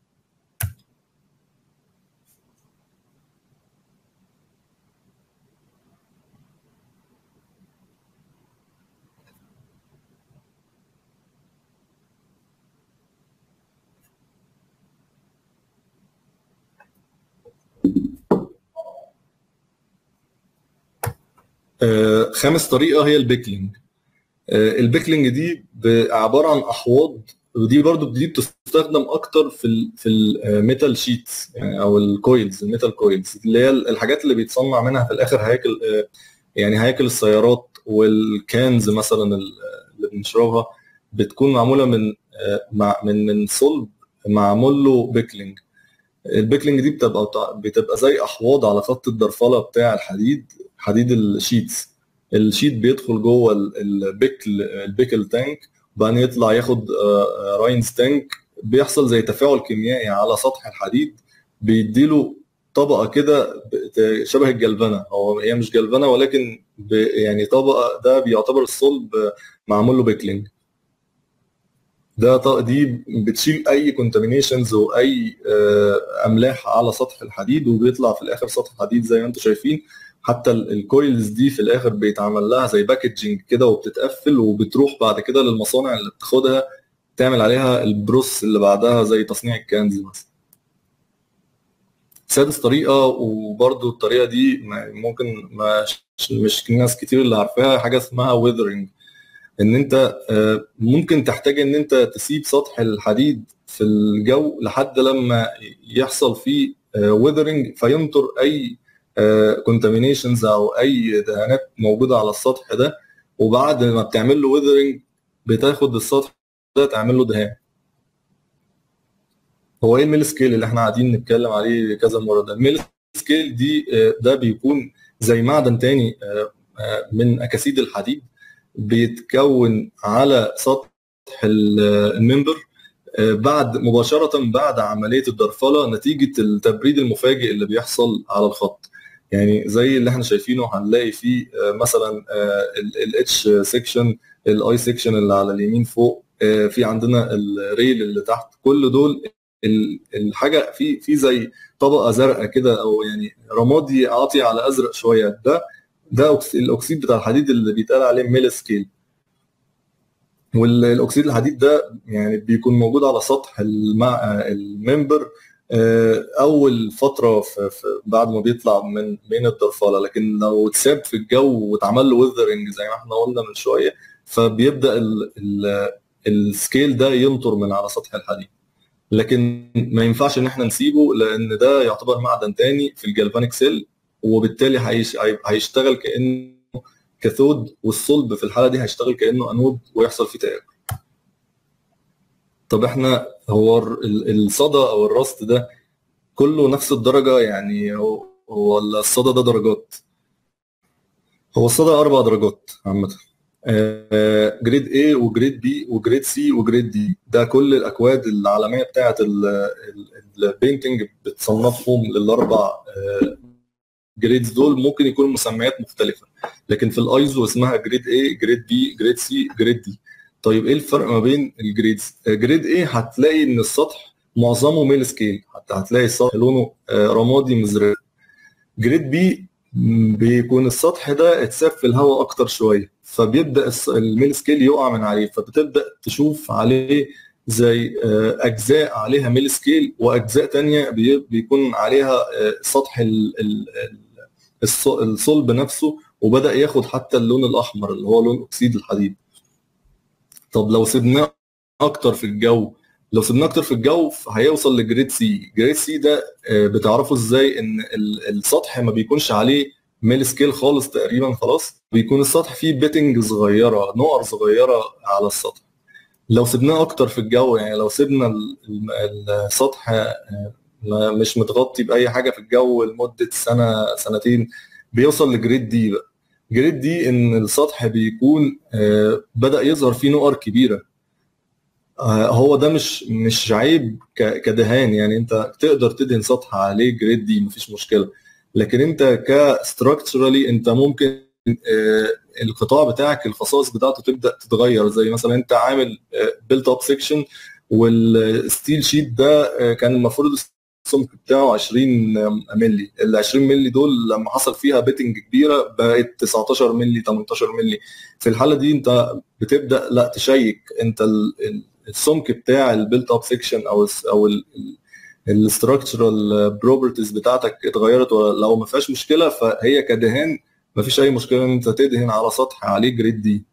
آه، خامس طريقه هي البيكلينج آه، البيكلينج دي ب- عباره عن احواض ودي برضو دي بتستخدم اكتر في ال في الميتال شيتس يعني او الكويلز الميتال كويلز اللي هي الحاجات اللي بيتصنع منها في الاخر هياكل آه، يعني هياكل السيارات والكانز مثلا ال- اللي بنشربها بتكون معموله من آه، مع من من صلب معمول له بيكلينج البيكلينج دي بتبقى بتبقى زي احواض على خط الدرفله بتاع الحديد حديد الشيتس الشيت بيدخل جوه ال- البيكل البيكل تانك بعدين يطلع ياخد آه، راينز تانك بيحصل زي تفاعل كيميائي على سطح الحديد بيديله طبقه كده ب- شبه الجلفنه هو هي مش جلفنه ولكن ب- يعني طبقه ده بيعتبر الصلب معمول له بيكلينج ده ط- دي بتشيل اي كونتامينيشنز واي آه، املاح على سطح الحديد وبيطلع في الاخر سطح حديد زي ما انتم شايفين حتى ال- الكويلز دي في الاخر بيتعمل لها زي باكجينج كده وبتتقفل وبتروح بعد كده للمصانع اللي بتاخدها تعمل عليها البروس اللي بعدها زي تصنيع الكنز مثلا سادس طريقة وبرضو الطريقة دي ما- ممكن ما مش ناس كتير اللي عارفاها حاجة اسمها ويذرنج ان انت آه، ممكن تحتاج ان انت تسيب سطح الحديد في الجو لحد لما يحصل فيه ويذرنج فينطر اي كونتامينيشنز او اي دهانات موجوده على السطح ده وبعد ما بتعمل له ويذرنج بتاخد السطح ده تعمل له دهان هو ايه الميل سكيل اللي احنا قاعدين نتكلم عليه كذا مره ده الميل سكيل دي آه، ده بيكون زي معدن تاني آه، آه، من اكاسيد الحديد بيتكون على سطح ال- الممبر آه، بعد مباشرة بعد عملية الدرفلة نتيجة التبريد المفاجئ اللي بيحصل على الخط يعني زي اللي احنا شايفينه هنلاقي فيه آه، مثلا الاتش سيكشن الاي سيكشن اللي على اليمين فوق آه، في عندنا الريل اللي تحت كل دول ال- الحاجه في في زي طبقه زرقاء كده او يعني رمادي عاطي على ازرق شويه ده ده أكس- الاكسيد بتاع الحديد اللي بيتقال عليه ميل سكيل والاكسيد الحديد ده يعني بيكون موجود على سطح المع... الممبر آه، اول فتره في في بعد ما بيطلع من من الدرفله لكن لو اتساب في الجو واتعمل له ويذرنج زي ما احنا قلنا من شويه فبيبدا ال... ال... السكيل ده ينطر من على سطح الحديد لكن ما ينفعش ان احنا نسيبه لان ده يعتبر معدن تاني في الجالفانيك سيل وبالتالي هيش... هيشتغل كانه كاثود والصلب في الحاله دي هيشتغل كانه انود ويحصل فيه تآكل طب احنا هو ال- الصدى او الرست ده كله نفس الدرجه يعني هو هو الصدى ده درجات هو الصدى اربع درجات عامه آه، جريد A وجريد B وجريد C وجريد D ده كل الاكواد العالميه بتاعه البينتنج بتصنفهم للاربع آه، جريدز دول ممكن يكون مسميات مختلفه لكن في الايزو اسمها جريد A جريد B جريد C جريد D طيب ايه الفرق ما بين الجريدز جريد A هتلاقي ان السطح معظمه ميل سكيل حتى هتلاقي السطح لونه آه، رمادي مزرق جريد بي بيكون السطح ده اتساب في الهواء اكتر شويه فبيبدا الس- الميل سكيل يقع من عليه فبتبدا تشوف عليه زي آه، اجزاء عليها ميل سكيل واجزاء تانية بي- بيكون عليها آه، سطح ال- ال- ال- الص- الصلب نفسه وبدا ياخد حتى اللون الاحمر اللي هو لون اكسيد الحديد طب لو سيبناه اكتر في الجو لو سيبناه اكتر في الجو هيوصل لجريد سي جريد سي ده آه، بتعرفوا ازاي ان ال- السطح ما بيكونش عليه ميل سكيل خالص تقريبا خلاص بيكون السطح فيه بيتنج صغيره نقر صغيره على السطح لو سيبناه اكتر في الجو يعني لو سيبنا ال- ال- السطح آه، ما- مش متغطي باي حاجه في الجو لمده سنه سنتين بيوصل لجريد دي بقى جريد دي ان السطح بيكون آه، بدا يظهر فيه نقر كبيره آه، هو ده مش مش عيب ك- كدهان يعني انت تقدر تدهن سطح عليه جريد دي مفيش مشكله لكن انت كستراكشرالي انت ممكن آه، القطاع بتاعك الخصائص بتاعته تبدا تتغير زي مثلا انت عامل بيلت اب سيكشن والستيل شيت ده آه، كان المفروض السمك بتاعه 20 مللي ال 20 مللي دول لما حصل فيها بيتنج كبيره بقت 19 مللي 18 مللي في الحاله دي انت بتبدا لا تشيك انت ال- ال- السمك بتاع البيلت اب سيكشن او الس- او الاستراكشرال بروبرتيز بتاعتك اتغيرت ولا لو ما فيهاش مشكله فهي كدهان ما فيش اي مشكله ان انت تدهن على سطح عليه جريد دي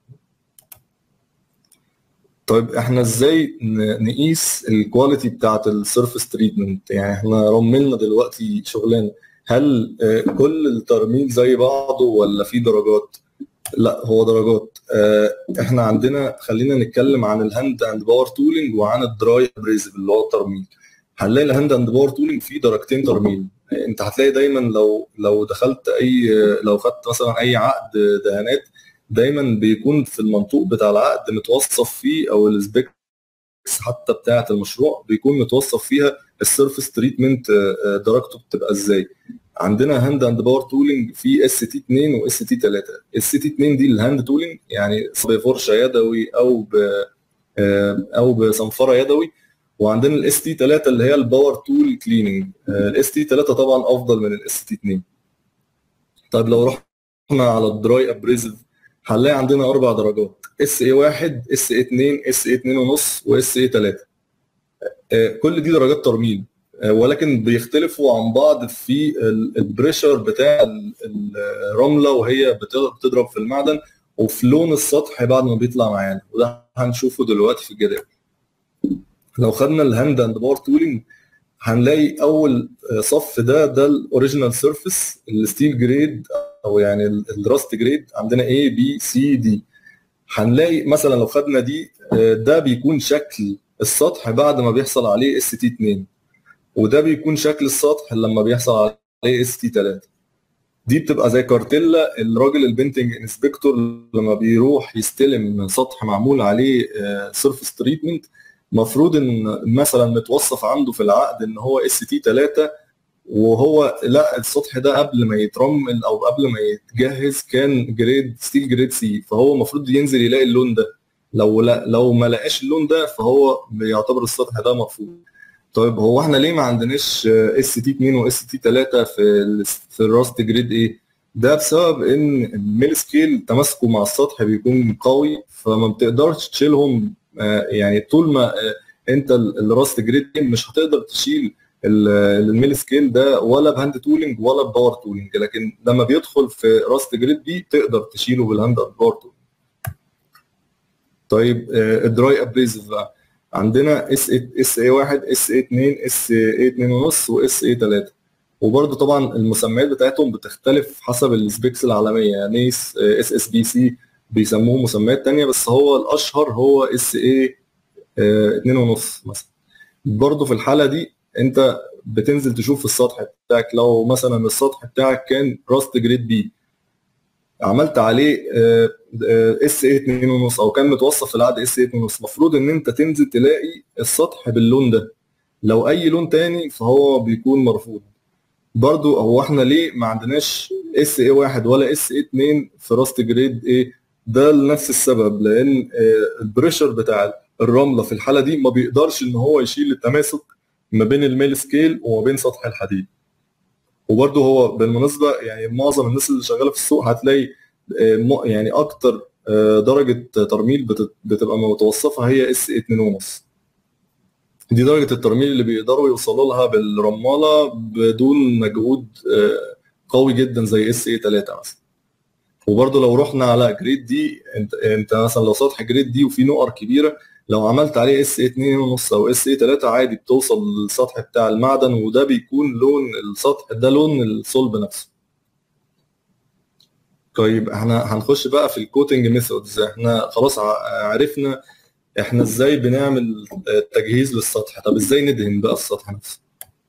طيب احنا ازاي ن- نقيس الكواليتي بتاعت السيرفيس تريتمنت يعني احنا رملنا دلوقتي شغلانه هل آه، كل الترميل زي بعضه ولا في درجات لا هو درجات آه، احنا عندنا خلينا نتكلم عن الهاند اند باور تولينج وعن الدراي ابريزف اللي هو الترميل هنلاقي الهاند اند باور تولينج فيه درجتين ترميل انت هتلاقي دايما لو لو دخلت اي لو خدت مثلا اي عقد دهانات دايما بيكون في المنطوق بتاع العقد متوصف فيه او السبيكس حتى بتاعه المشروع بيكون متوصف فيها السيرفيس تريتمنت درجته بتبقى ازاي عندنا هاند اند باور تولينج في اس تي 2 واس تي 3 اس تي 2 دي الهاند تولينج يعني بفرشه يدوي او ب او بصنفره يدوي وعندنا الاس تي 3 اللي هي الباور تول كليننج الاس تي 3 طبعا افضل من الاس تي 2 طيب لو رحنا على الدراي ابريزف هنلاقي عندنا اربع درجات اس اي 1 اس اي 2 اس اي 2 ونص واس اي 3 كل دي درجات ترميل ولكن بيختلفوا عن بعض في البريشر بتاع الرمله وهي بتضرب في المعدن وفي لون السطح بعد ما بيطلع معانا وده هنشوفه دلوقتي في الجدول لو خدنا الهاند اند باور تولينج هنلاقي اول صف ده ده الاوريجينال سيرفيس الستيل جريد او يعني الراست جريد عندنا A B C D هنلاقي مثلا لو خدنا دي ده بيكون شكل السطح بعد ما بيحصل عليه اس تي 2 وده بيكون شكل السطح لما بيحصل عليه اس تي 3 دي بتبقى زي كارتيلا الراجل البنتنج انسبكتور لما بيروح يستلم سطح معمول عليه سيرفيس تريتمنت المفروض ان مثلا متوصف عنده في العقد ان هو اس تي 3 وهو لا السطح ده قبل ما يترمل او قبل ما يتجهز كان جريد ستيل جريد سي فهو المفروض ينزل يلاقي اللون ده لو لا لو ما لقاش اللون ده فهو بيعتبر السطح ده مرفوض طيب هو احنا ليه ما عندناش اس تي 2 واس تي 3 في ال في الراست جريد ايه؟ ده بسبب ان الميل سكيل تماسكه مع السطح بيكون قوي فما بتقدرش تشيلهم يعني طول ما انت الراست جريد مش هتقدر تشيل الميل سكيل ده ولا بهاند تولينج ولا بباور تولينج لكن لما بيدخل في راست جريد دي تقدر تشيله بالهاند باور تولينج طيب الدراي ابريزف بقى عندنا اس اس اي 1 اس اي 2 اس اي 2 ونص واس اي 3 وبرده طبعا المسميات بتاعتهم بتختلف حسب السبيكس العالميه يعني اس اس بي سي بيسموه مسميات تانية بس هو الاشهر هو اس اي 2 ونص مثلا برضه في الحاله دي انت بتنزل تشوف السطح بتاعك لو مثلا السطح بتاعك كان راست جريد بي عملت عليه اس اي 2 ونص او كان متوصف في العقد اس اي 2 ونص المفروض ان انت تنزل تلاقي السطح باللون ده لو اي لون تاني فهو بيكون مرفوض برضو هو احنا ليه ما عندناش اس اي 1 ولا اس اي 2 في راست جريد ايه ده لنفس السبب لان البريشر بتاع الرمله في الحاله دي ما بيقدرش ان هو يشيل التماسك ما بين الميل سكيل وما بين سطح الحديد وبرده هو بالمناسبه يعني معظم الناس اللي شغاله في السوق هتلاقي يعني اكتر درجه ترميل بتبقى متوصفه هي اس 2 ونص دي درجه الترميل اللي بيقدروا يوصلوا لها بالرماله بدون مجهود قوي جدا زي اس اي 3 مثلا وبرده لو رحنا على جريد دي انت انت مثلا لو سطح جريد دي وفي نقر كبيره لو عملت عليه اس 2 ونص او اس 3 عادي بتوصل للسطح بتاع المعدن وده بيكون لون السطح ده لون الصلب نفسه طيب احنا هنخش بقى في الكوتنج ميثودز احنا خلاص عرفنا احنا ازاي بنعمل تجهيز للسطح طب ازاي ندهن بقى السطح نفسه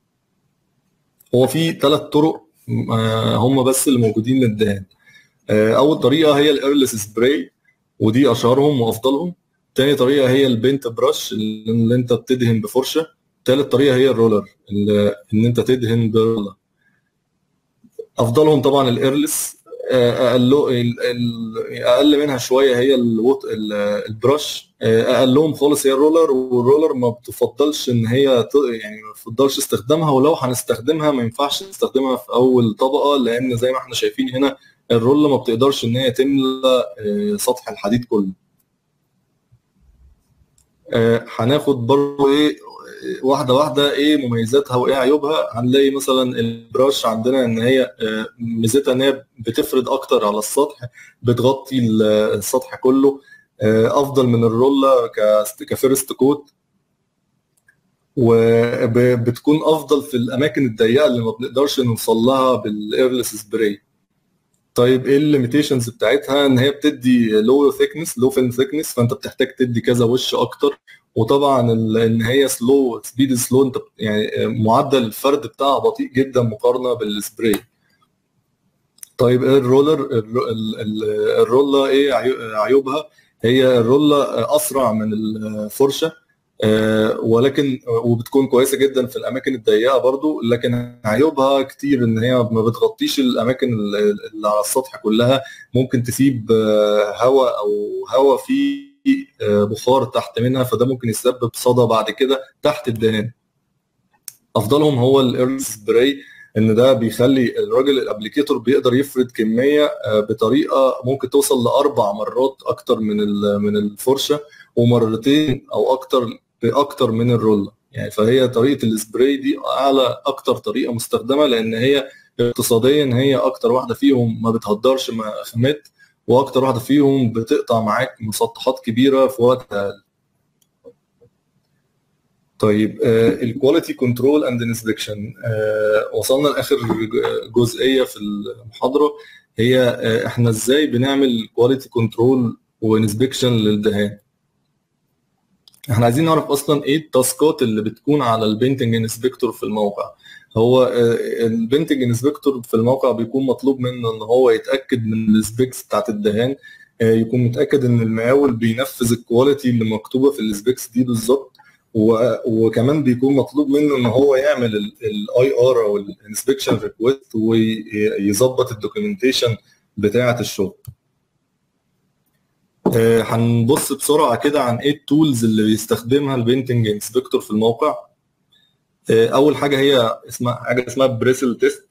هو في ثلاث طرق هم بس اللي موجودين للدهان اول طريقه هي الايرلس سبراي ودي اشهرهم وافضلهم تاني طريقه هي البينت برش اللي انت بتدهن بفرشه تالت طريقه هي الرولر اللي ان انت تدهن برولر افضلهم طبعا الايرلس اقل اقل منها شويه هي الوط البرش اقلهم خالص هي الرولر والرولر ما بتفضلش ان هي يعني ما بتفضلش استخدامها ولو هنستخدمها ما ينفعش نستخدمها في اول طبقه لان زي ما احنا شايفين هنا الرولة ما بتقدرش ان هي تملى سطح الحديد كله هناخد برضه ايه واحده واحده ايه مميزاتها وايه عيوبها هنلاقي مثلا البراش عندنا ان هي ميزتها ان هي بتفرد اكتر على السطح بتغطي السطح كله افضل من الرولة كفيرست كوت وبتكون افضل في الاماكن الضيقه اللي ما بنقدرش نوصل لها بالايرلس سبراي طيب ايه الليميتيشنز بتاعتها ان هي بتدي لو ثيكنس لو فيلم ثيكنس فانت بتحتاج تدي كذا وش اكتر وطبعا ان هي سلو سبيد سلو انت يعني معدل الفرد بتاعها بطيء جدا مقارنه بالسبراي طيب ايه الرولر الر- ال- ال- الرولة ايه عيو- عيوبها هي الرولة اسرع من الفرشة آه، ولكن وبتكون كويسة جدا في الاماكن الضيقة برضو لكن عيوبها كتير ان هي ما بتغطيش الاماكن ال- اللي على السطح كلها ممكن تسيب آه، هواء او هواء فيه آه، بخار تحت منها فده ممكن يسبب صدى بعد كده تحت الدهان افضلهم هو الايرل سبراي ان ده بيخلي الراجل الابليكيتور بيقدر يفرد كميه آه، بطريقه ممكن توصل لاربع مرات اكتر من ال- من الفرشه ومرتين او اكتر باكتر من الرولة يعني فهي طريقه السبراي دي اعلى اكتر طريقه مستخدمه لان هي اقتصاديا هي اكتر واحده فيهم ما بتهدرش م- خامات واكتر واحده فيهم بتقطع معاك مسطحات كبيره في وقت اقل طيب الكواليتي كنترول اند انسبكشن وصلنا لاخر ج- جزئيه في المحاضره هي آه، احنا ازاي بنعمل كواليتي كنترول وانسبكشن للدهان احنا عايزين نعرف اصلا ايه التاسكات اللي بتكون على البينتنج انسبكتور في الموقع هو البينتنج انسبكتور في الموقع بيكون مطلوب منه ان هو يتاكد من السبيكس بتاعت الدهان آه، يكون متاكد ان المقاول بينفذ الكواليتي اللي مكتوبه في السبيكس دي بالظبط و- وكمان بيكون مطلوب منه ان هو يعمل الاي ار او الانسبكشن ريكويست ويظبط الدوكيومنتيشن بتاعه الشغل آه، هنبص بسرعه كده عن ايه التولز اللي بيستخدمها البينتنج انسبكتور في الموقع آه، اول حاجه هي اسمها حاجه اسمها بريسل تيست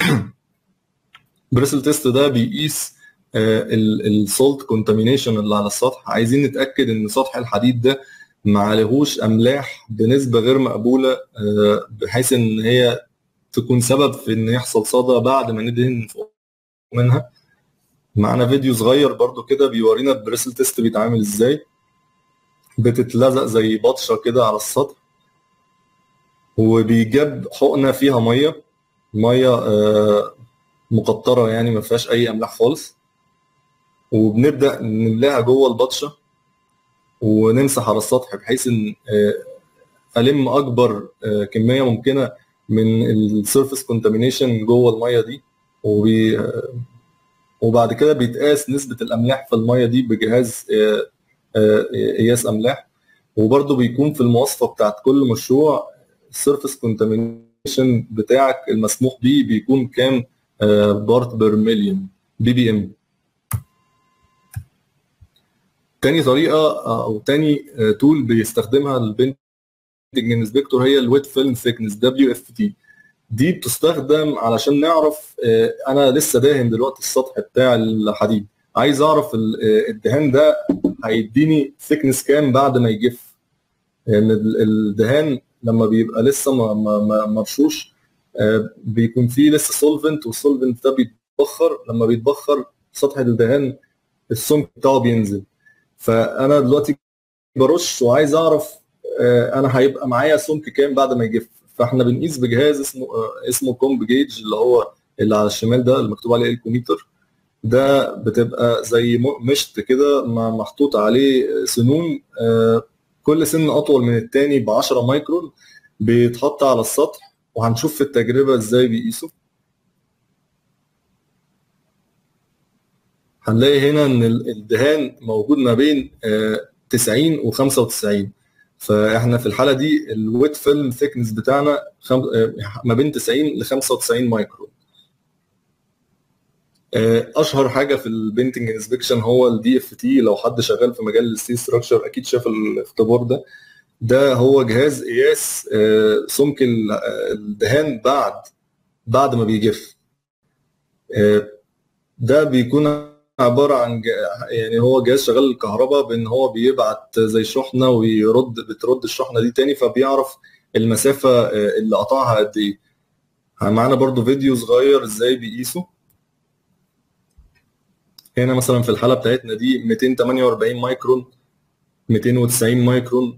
بريسل تيست ده بيقيس السولت كونتامينيشن اللي على السطح عايزين نتاكد ان سطح الحديد ده ما عليهوش املاح بنسبه غير مقبوله آه، بحيث ان هي تكون سبب في ان يحصل صدى بعد ما ندهن فوق منها معانا فيديو صغير برضو كده بيورينا البريسل تيست بيتعامل ازاي بتتلزق زي بطشه كده على السطح وبيجاب حقنه فيها ميه ميه آه، مقطره يعني ما فيهاش اي املاح خالص وبنبدا نملاها جوه البطشه ونمسح على السطح بحيث ان آه، الم اكبر آه، كميه ممكنه من السيرفيس كونتامينيشن جوه الميه دي وبي آه، وبعد كده بيتقاس نسبه الاملاح في الميه دي بجهاز آه، آه، قياس املاح وبرده بيكون في المواصفه بتاعت كل مشروع السيرفيس كونتامينيشن بتاعك المسموح بيه بيكون كام بارت بير مليون بي بي ام تاني طريقه او تاني تول بيستخدمها البنتنج انسبكتور هي الويت فيلم ثيكنس دبليو اف تي دي بتستخدم علشان نعرف آه، انا لسه داهن دلوقتي السطح بتاع الحديد عايز اعرف ال- آه، الدهان ده هيديني ثيكنس كام بعد ما يجف لان ال- الدهان لما بيبقى لسه ما- ما- ما- مرشوش آه، بيكون فيه لسه سولفنت والسولفنت ده بيتبخر لما بيتبخر سطح الدهان السمك بتاعه بينزل فانا دلوقتي برش وعايز اعرف آه، انا هيبقى معايا سمك كام بعد ما يجف فاحنا بنقيس بجهاز اسمه آه، اسمه كومب جيج اللي هو اللي على الشمال ده اللي مكتوب عليه الكوميتر ده بتبقى زي م- مشط كده م- محطوط عليه سنون آه، كل سن اطول من التاني ب 10 مايكرون بيتحط على السطح وهنشوف في التجربه ازاي بيقيسوا هنلاقي هنا ان ال- الدهان موجود ما بين آه، 90 و 95 فاحنا في الحاله دي الويت فيلم ثيكنس بتاعنا خم... آه، ما بين 90 ل 95 مايكرون آه، اشهر حاجه في البينتنج انسبكشن هو الدي اف تي لو حد شغال في مجال الستيل ستراكشر اكيد شاف الاختبار ده ده هو جهاز قياس آه، سمك ال- آه، الدهان بعد بعد ما بيجف آه، ده بيكون عباره عن ج- يعني هو جهاز شغال الكهرباء بان هو بيبعت زي شحنه ويرد بترد الشحنه دي تاني فبيعرف المسافه آه، اللي قطعها قد ايه معانا برضو فيديو صغير ازاي بيقيسوا هنا مثلا في الحاله بتاعتنا دي 248 مايكرون 290 مايكرون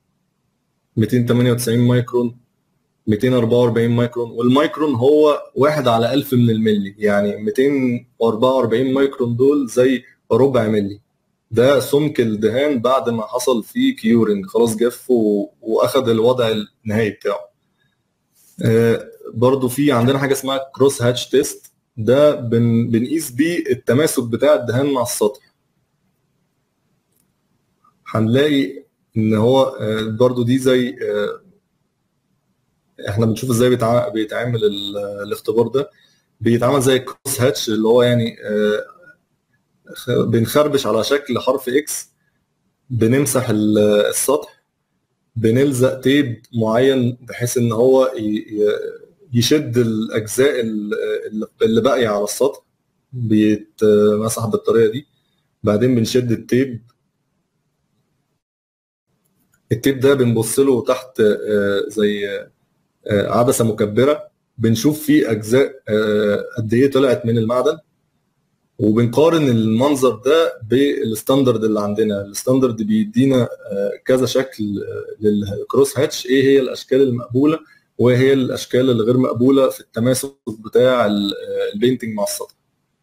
298 مايكرون 244 مايكرون والمايكرون هو واحد على ألف من الملي يعني 244 مايكرون دول زي ربع ملي ده سمك الدهان بعد ما حصل فيه كيورنج خلاص جف و... واخد الوضع النهائي بتاعه آه برضو في عندنا حاجه اسمها كروس هاتش تيست ده بن بنقيس بيه التماسك بتاع الدهان مع السطح هنلاقي ان هو آه، برضو دي زي آه، احنا بنشوف ازاي بيتع- بيتعمل ال- الاختبار ده بيتعمل زي كروس هاتش اللي هو يعني آه، خ- بنخربش على شكل حرف اكس بنمسح ال- السطح بنلزق تيب معين بحيث ان هو ي- ي- يشد الاجزاء ال- اللي باقيه على السطح بيتمسح بالطريقه دي بعدين بنشد التيب التيب ده بنبص له تحت آه، زي آه، عدسه مكبره بنشوف فيه اجزاء آه، قد ايه طلعت من المعدن وبنقارن المنظر ده بالستاندرد اللي عندنا الستاندرد بيدينا آه، كذا شكل آه، للكروس هاتش ايه هي الاشكال المقبوله وايه هي الاشكال الغير مقبوله في التماسك بتاع ال- آه، البينتنج مع السطح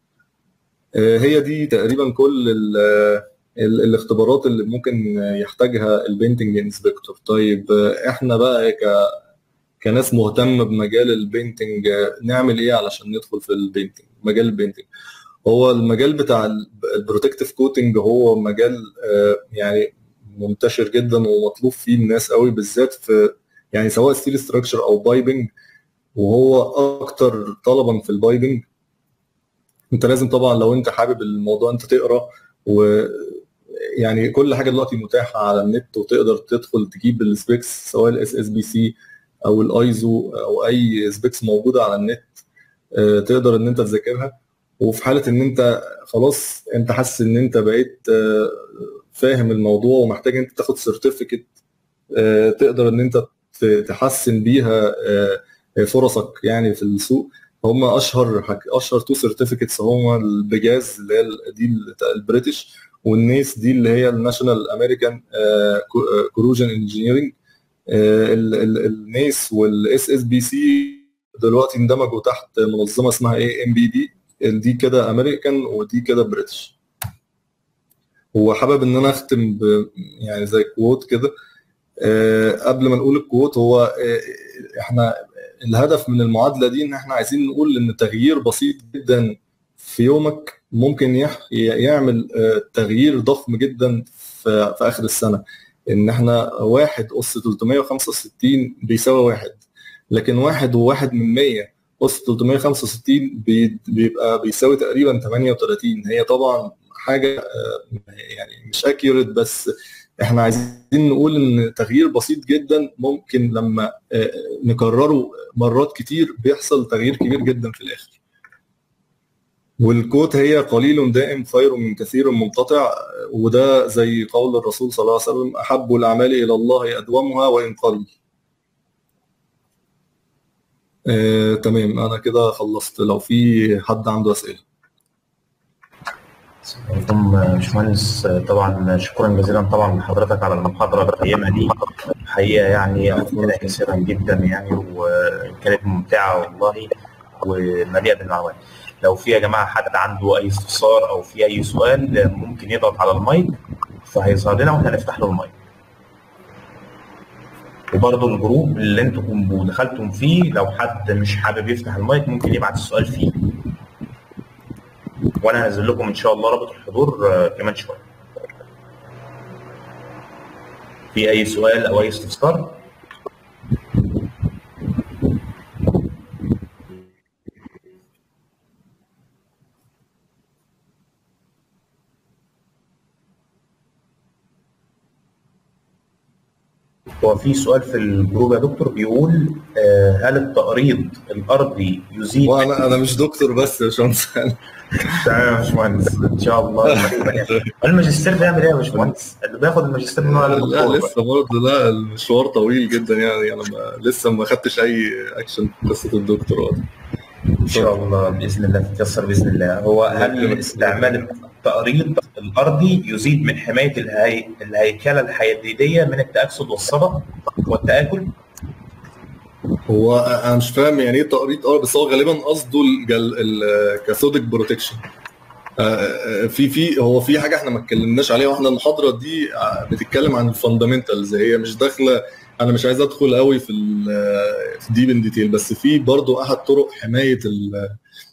آه، هي دي تقريبا كل ال- آه، ال- الاختبارات اللي ممكن يحتاجها البينتنج انسبكتور طيب آه، احنا بقى ك كناس مهتمه بمجال البينتنج آه، نعمل ايه علشان ندخل في البينتنج مجال البينتنج هو المجال بتاع البروتكتيف كوتنج هو مجال آه، يعني منتشر جدا ومطلوب فيه الناس قوي بالذات في يعني سواء ستيل ستراكشر او بايبنج وهو اكتر طلبا في البايبنج انت لازم طبعا لو انت حابب الموضوع انت تقرا و يعني كل حاجه دلوقتي متاحه على النت وتقدر تدخل تجيب السبيكس سواء الاس اس بي سي او الايزو او اي سبيكس موجوده على النت آه، تقدر ان انت تذاكرها وفي حاله ان انت خلاص انت حاسس ان انت بقيت آه، فاهم الموضوع ومحتاج انت تاخد سيرتيفيكت تقدر ان انت ت- تحسن بيها آه، فرصك يعني في السوق هم اشهر حك... اشهر تو سيرتيفيكتس هم البجاز اللي هي ال- دي ال- البريتش والنيس دي اللي هي الناشونال امريكان كروجن انجينيرنج النيس والاس اس بي سي دلوقتي اندمجوا تحت منظمه اسمها ايه ام بي دي دي كده امريكان ودي كده بريتش وحابب ان انا اختم ب يعني زي كوت كده آه، قبل ما نقول الكوت هو آه، احنا الهدف من المعادله دي ان احنا عايزين نقول ان تغيير بسيط جدا في يومك ممكن يح- يعمل آه، تغيير ضخم جدا في في اخر السنه ان احنا واحد اس 365 بيساوي واحد لكن واحد وواحد من 100 اس 365 بي- بيبقى بيساوي تقريبا 38 هي طبعا حاجه آه، يعني مش اكيوريت بس احنا عايزين نقول ان تغيير بسيط جدا ممكن لما آه، نكرره مرات كتير بيحصل تغيير كبير جدا في الاخر والكوت هي قليل دائم خير من كثير منقطع وده زي قول الرسول صلى الله عليه وسلم احب الاعمال الى الله ادومها وان قل آه، تمام انا كده خلصت لو في حد عنده اسئله السلام عليكم آه، باشمهندس آه، طبعا شكرا جزيلا طبعا لحضرتك على المحاضره القيمه دي حقيقه يعني افدتنا كثيرا جدا يعني وكانت ممتعه والله ومليئه بالمعلومات لو في يا جماعه حد عنده اي استفسار او في اي سؤال آه، ممكن يضغط على المايك فهيظهر لنا واحنا هنفتح له المايك وبرضه الجروب اللي انتم دخلتم فيه لو حد مش حابب يفتح المايك ممكن يبعت السؤال فيه وانا هنزل لكم ان شاء الله رابط الحضور آه، كمان شويه في اي سؤال او اي استفسار هو في سؤال في الجروب يا دكتور بيقول آه، هل التقريض الارضي يزيد وانا انا مش دكتور بس يا باشمهندس تمام يا باشمهندس ان شاء الله الماجستير بيعمل ايه يا باشمهندس؟ اللي بياخد الماجستير من هو لا الدكتور بقى. لسه برضه لا المشوار طويل جدا يعني انا ما لسه ما خدتش اي اكشن في قصه الدكتوراه دي. ان شاء الله باذن الله تتيسر باذن الله هو هل استعمال التقريض الارضي يزيد من حمايه الهي... الهيكله الحديديه من التاكسد والصدى والتاكل؟ هو انا مش فاهم يعني ايه تقريط اه بس هو غالبا قصده الجل... الكاثوديك بروتكشن في في هو في حاجه احنا ما اتكلمناش عليها واحنا المحاضره دي آه، بتتكلم عن الفاندامنتالز هي مش داخله انا مش عايز ادخل قوي في ال- في ديب ان ديتيل بس في برضو احد طرق حمايه ال-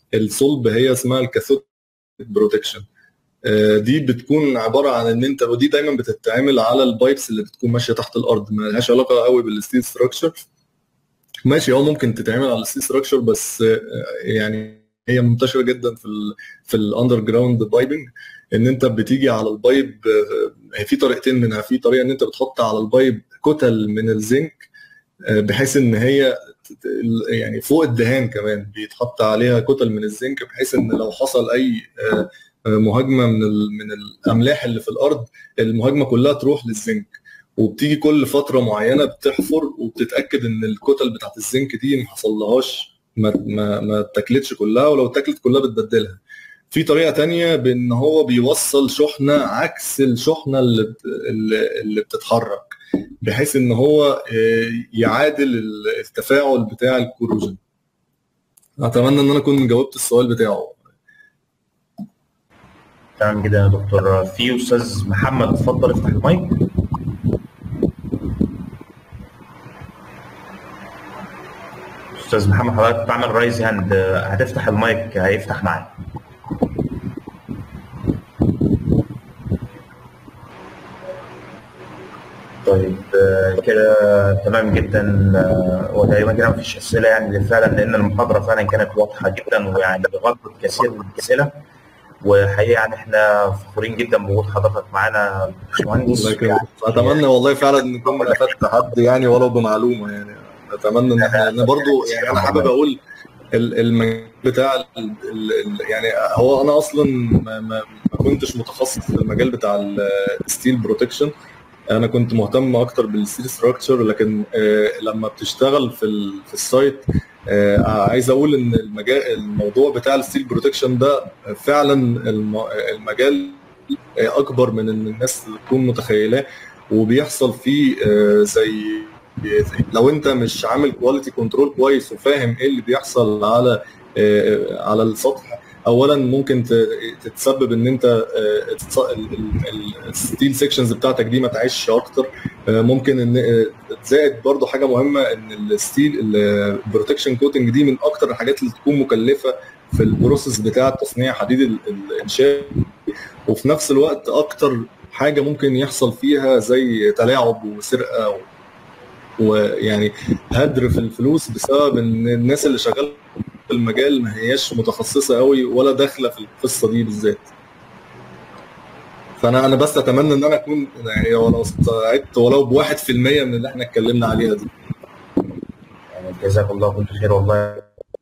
الصلب هي اسمها الكاثود بروتكشن دي بتكون عباره عن ان انت ودي دايما بتتعمل على البايبس اللي بتكون ماشيه تحت الارض ما لهاش علاقه قوي بالستيل ستراكشر ماشي اه ممكن تتعمل على الستيل ستراكشر بس آه، يعني هي منتشره جدا في ال في الاندر جراوند بايبنج ان انت بتيجي على البايب آه، في طريقتين منها في طريقه ان انت بتحط على البايب كتل من الزنك آه، بحيث ان هي يعني فوق الدهان كمان بيتحط عليها كتل من الزنك بحيث ان لو حصل اي آه، مهاجمه من من الاملاح اللي في الارض المهاجمه كلها تروح للزنك وبتيجي كل فتره معينه بتحفر وبتتاكد ان الكتل بتاعت الزنك دي ما حصلهاش ما ما ما اتاكلتش كلها ولو اتاكلت كلها بتبدلها في طريقه تانية بان هو بيوصل شحنه عكس الشحنه اللي اللي بتتحرك بحيث ان هو يعادل التفاعل بتاع الكوروجين اتمنى ان انا اكون جاوبت السؤال بتاعه تمام جدا يا دكتور في استاذ محمد اتفضل افتح المايك استاذ محمد حضرتك تعمل رايز هاند هتفتح المايك هيفتح معاك طيب كده تمام جدا وتقريبا كده مفيش اسئله يعني فعلا لان المحاضره فعلا كانت واضحه جدا ويعني غطت كثير من الاسئله وحقيقه يعني احنا فخورين جدا بوجود حضرتك معانا باشمهندس يعني اتمنى والله فعلا نكون افدت حد يعني ولو بمعلومه يعني اتمنى ان احنا انا برضو يعني انا حابب اقول المجال بتاع ال ال يعني هو انا اصلا ما, ما كنتش متخصص في المجال بتاع الستيل بروتكشن انا كنت مهتم اكتر بالستيل ستراكشر لكن لما بتشتغل في في السايت عايز اقول ان المجال الموضوع بتاع الستيل بروتكشن ده فعلا المجال اكبر من ان الناس تكون متخيلاه وبيحصل فيه زي لو انت مش عامل كواليتي كنترول كويس وفاهم ايه اللي بيحصل على على السطح اولا ممكن تتسبب ان انت الستيل سيكشنز بتاعتك دي ما تعيش اكتر ممكن ان زائد برضو حاجه مهمه ان الستيل البروتكشن كوتنج دي من اكتر الحاجات اللي تكون مكلفه في البروسيس بتاع تصنيع حديد الانشاء وفي نفس الوقت اكتر حاجه ممكن يحصل فيها زي تلاعب وسرقه ويعني هدر في الفلوس بسبب ان الناس اللي شغاله في المجال ما هياش متخصصه قوي ولا داخله في القصه دي بالذات فانا انا بس اتمنى ان انا اكون يعني ولو ساعدت ولو بواحد في المية من اللي احنا اتكلمنا عليها دي يعني جزاك الله كل خير والله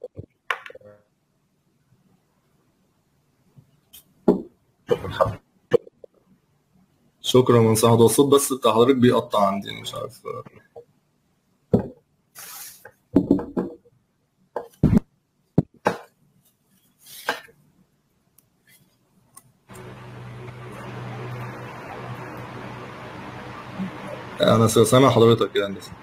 شكرا حضرتك شكرا من صاحب الصوت بس بتاع حضرتك بيقطع عندي مش عارف انا سامع حضرتك يا هندسه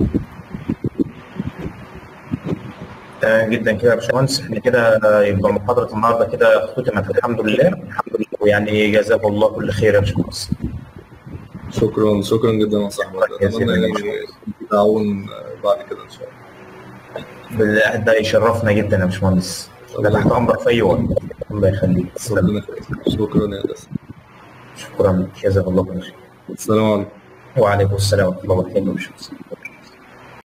تمام جدا كده يا باشمهندس احنا كده يبقى محاضره النهارده كده ختمت الحمد لله الحمد لله ويعني جزاك الله كل خير يا باشمهندس شكرا شكرا جدا يا صاحبي اتمنى يعني تعاون بعد كده ان شاء الله ده يشرفنا جدا يا باشمهندس ده تحت امرك في اي وقت الله يخليك شكرا يا هندسه شكرا جزاك الله كل خير السلام عليكم وعليكم السلام ورحمه الله وبركاته